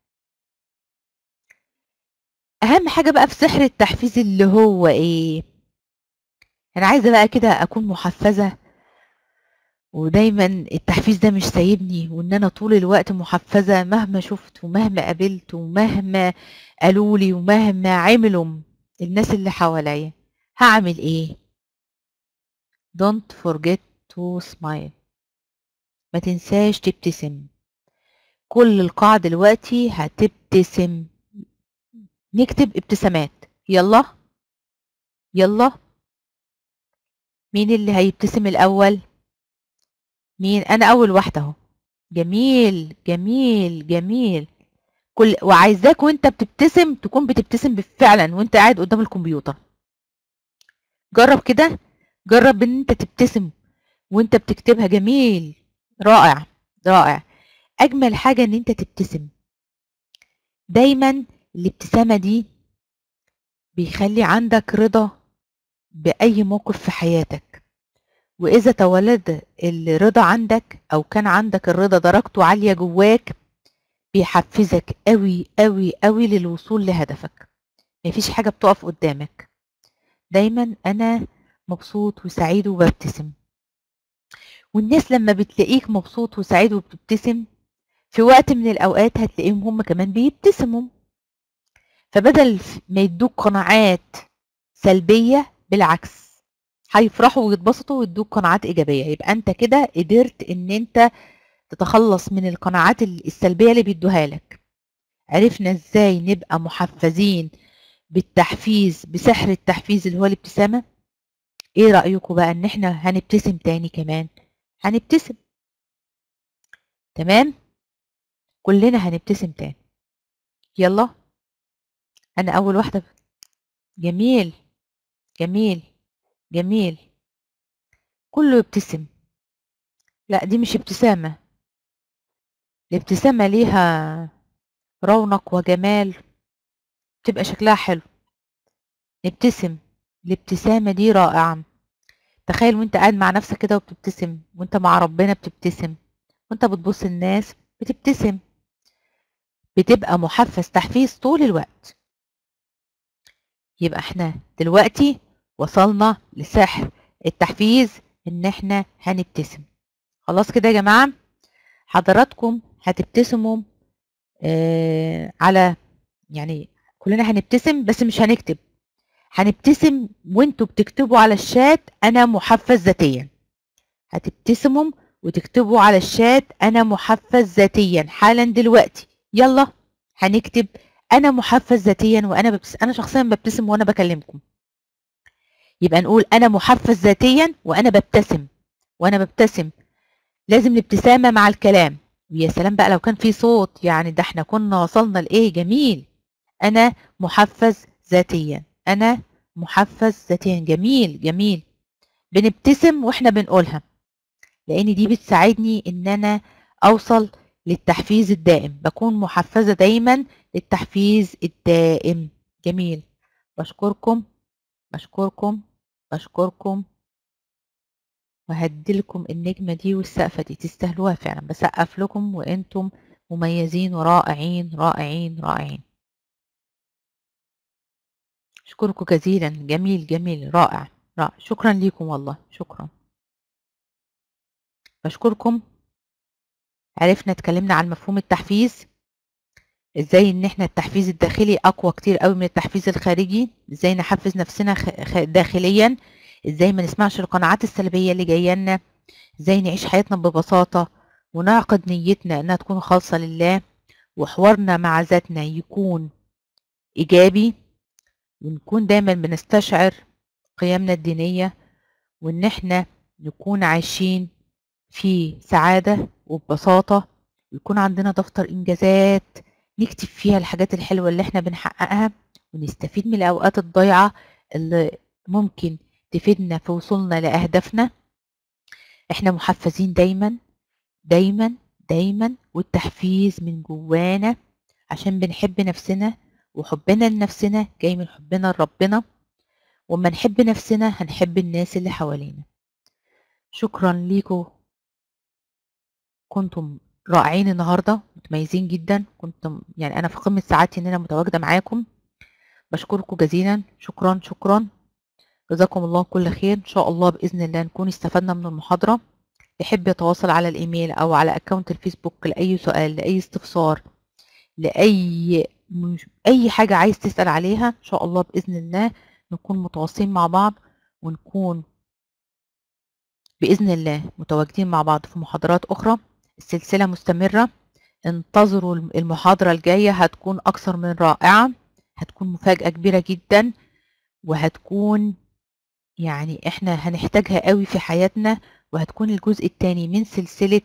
S1: اهم حاجه بقى في سحر التحفيز اللي هو ايه انا عايزه بقى كده اكون محفزه ودايما التحفيز ده مش سايبني وان انا طول الوقت محفزه مهما شفت ومهما قابلت ومهما قالوا لي ومهما عملوا الناس اللي حواليا هعمل ايه don't forget to smile ما تنساش تبتسم كل القاعة دلوقتي هتبتسم نكتب ابتسامات يلا يلا مين اللي هيبتسم الأول مين أنا أول واحدة أهو جميل جميل جميل كل وعايزاك وانت بتبتسم تكون بتبتسم فعلا وانت قاعد قدام الكمبيوتر جرب كده جرب ان انت تبتسم وانت بتكتبها جميل رائع رائع اجمل حاجه ان انت تبتسم دايما الابتسامة دي بيخلي عندك رضا بأي موقف في حياتك وإذا تولد الرضا عندك أو كان عندك الرضا درجته عالية جواك بيحفزك قوي قوي قوي للوصول لهدفك مفيش حاجة بتقف قدامك دايما أنا مبسوط وسعيد وببتسم والناس لما بتلاقيك مبسوط وسعيد وبتبتسم في وقت من الأوقات هتلاقيهم هم كمان بيبتسموا فبدل ما يدوك قناعات سلبية بالعكس هيفرحوا ويتبسطوا ويدوك قناعات إيجابية يبقى أنت كده قدرت إن أنت تتخلص من القناعات السلبية اللي بيدوها لك عرفنا ازاي نبقى محفزين بالتحفيز بسحر التحفيز اللي هو الابتسامة ايه رأيكم بقى ان احنا هنبتسم تاني كمان هنبتسم تمام كلنا هنبتسم تاني يلا انا اول واحدة جميل جميل جميل كله يبتسم لا دي مش ابتسامة الابتسامة ليها رونق وجمال تبقى شكلها حلو نبتسم الابتسامة دي رائعة تخيل وانت قاعد مع نفسك كده وبتبتسم وانت مع ربنا بتبتسم وانت بتبص الناس بتبتسم بتبقى محفز تحفيز طول الوقت يبقى احنا دلوقتي وصلنا لسحر التحفيز ان احنا هنبتسم خلاص كده يا جماعة حضراتكم هتبتسموا آه على يعني كلنا هنبتسم بس مش هنكتب هنبتسم وانتوا بتكتبوا على الشات انا محفز ذاتيا هتبتسموا وتكتبوا على الشات انا محفز ذاتيا حالا دلوقتي يلا هنكتب انا محفز ذاتيا وانا ببس... انا شخصيا ببتسم وانا بكلمكم يبقى نقول انا محفز ذاتيا وانا ببتسم وانا ببتسم لازم الابتسامه مع الكلام ويا سلام بقى لو كان في صوت يعني ده احنا كنا وصلنا لايه جميل انا محفز ذاتيا انا محفز ذاتيا جميل جميل بنبتسم واحنا بنقولها لان دي بتساعدني ان انا اوصل للتحفيز الدائم بكون محفزه دايما للتحفيز الدائم جميل بشكركم بشكركم بشكركم وهديلكم النجمة دي والسقفة دي تستاهلوها فعلا بسقف لكم وانتم مميزين ورائعين رائعين رائعين اشكركم جزيلا جميل جميل رائع رائع شكرا ليكم والله شكرا بشكركم عرفنا اتكلمنا عن مفهوم التحفيز ازاي ان احنا التحفيز الداخلي اقوى كتير قوي من التحفيز الخارجي ازاي نحفز نفسنا داخليا ازاي ما نسمعش القناعات السلبيه اللي جايه لنا ازاي نعيش حياتنا ببساطه ونعقد نيتنا انها تكون خالصه لله وحوارنا مع ذاتنا يكون ايجابي ونكون دايما بنستشعر قيمنا الدينيه وان احنا نكون عايشين في سعاده وببساطه ويكون عندنا دفتر انجازات نكتب فيها الحاجات الحلوه اللي احنا بنحققها ونستفيد من الاوقات الضايعه اللي ممكن تفيدنا في وصولنا لأهدافنا احنا محفزين دايما دايما دايما والتحفيز من جوانا عشان بنحب نفسنا وحبنا لنفسنا جاي من حبنا لربنا وما نحب نفسنا هنحب الناس اللي حوالينا شكرا ليكم كنتم رائعين النهارده متميزين جدا كنتم يعني انا في قمه سعادتي ان انا متواجده معاكم بشكركم جزيلا شكرا شكرا جزاكم الله كل خير ان شاء الله باذن الله نكون استفدنا من المحاضره يحب يتواصل على الايميل او على اكونت الفيسبوك لاي سؤال لاي استفسار لاي اي حاجه عايز تسال عليها ان شاء الله باذن الله نكون متواصلين مع بعض ونكون باذن الله متواجدين مع بعض في محاضرات اخرى السلسله مستمره انتظروا المحاضره الجايه هتكون اكثر من رائعه هتكون مفاجاه كبيره جدا وهتكون يعني احنا هنحتاجها قوي في حياتنا وهتكون الجزء الثاني من سلسلة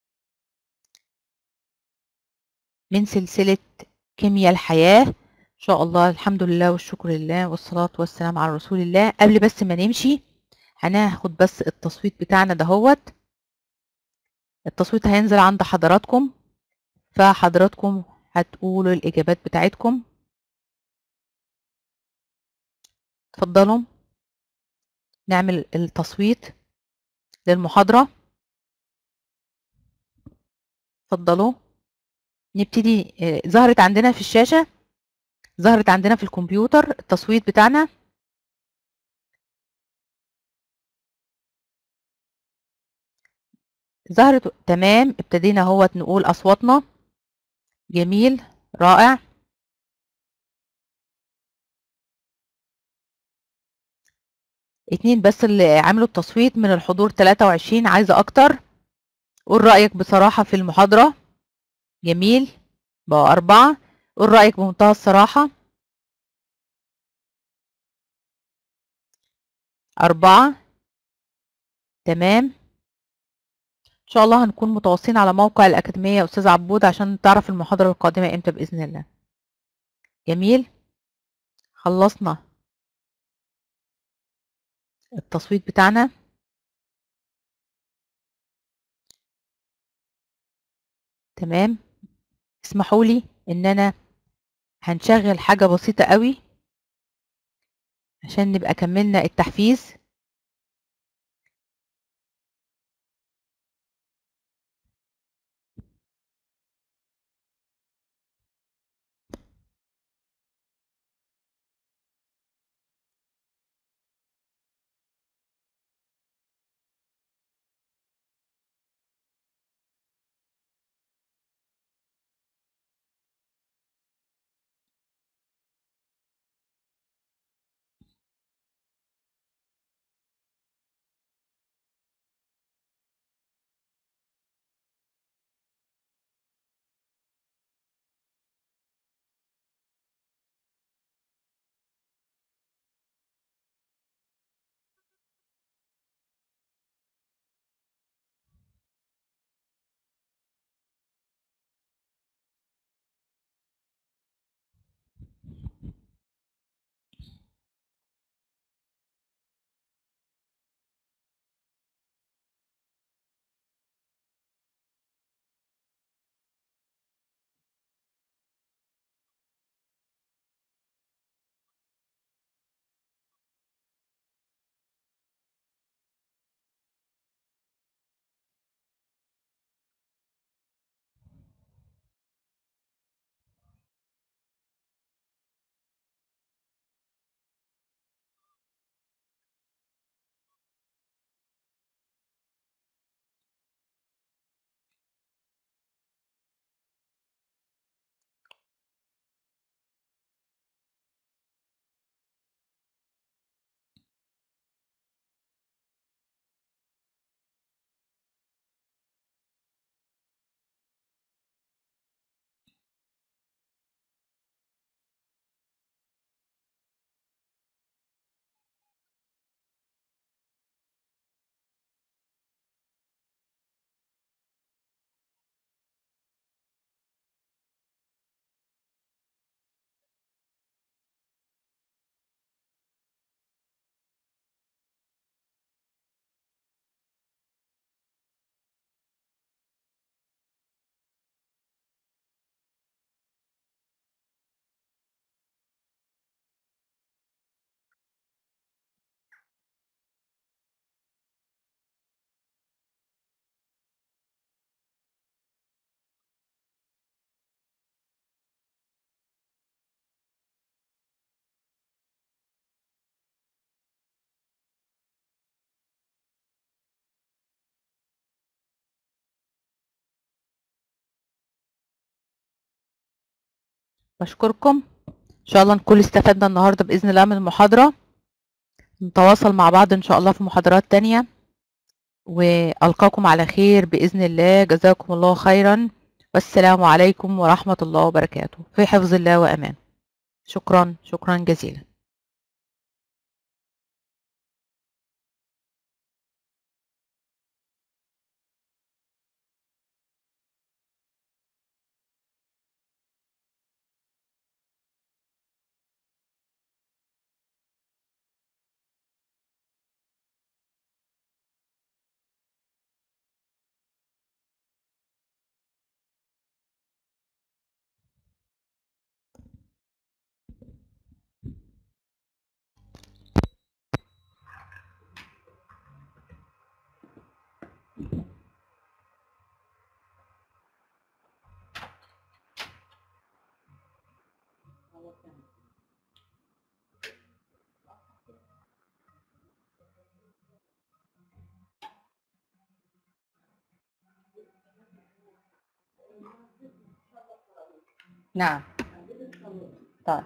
S1: من سلسلة كيمياء الحياة ان شاء الله الحمد لله والشكر لله والصلاة والسلام على رسول الله قبل بس ما نمشي هناخد بس التصويت بتاعنا دهوت التصويت هينزل عند حضراتكم فحضراتكم هتقولوا الإجابات بتاعتكم اتفضلوا نعمل التصويت للمحاضرة اتفضلوا نبتدي ظهرت عندنا في الشاشة ظهرت عندنا في الكمبيوتر التصويت بتاعنا ظهرت تمام ابتدينا اهوت نقول اصواتنا جميل رائع اتنين بس اللي عملوا التصويت من الحضور 23 عايزة أكتر قول رأيك بصراحة في المحاضرة جميل بقى أربعة قول رأيك بمنتهى الصراحة أربعة تمام إن شاء الله هنكون متواصلين على موقع الأكاديمية يا أستاذ عبود عشان تعرف المحاضرة القادمة إمتى بإذن الله جميل خلصنا التصويت بتاعنا تمام اسمحوا لي ان انا هنشغل حاجة بسيطة قوي عشان نبقى كملنا التحفيز بشكركم ان شاء الله نكون استفدنا النهارده باذن الله من المحاضره نتواصل مع بعض ان شاء الله في محاضرات تانية والقاكم على خير باذن الله جزاكم الله خيرا والسلام عليكم ورحمه الله وبركاته في حفظ الله وامان شكرا شكرا جزيلا نعم طيب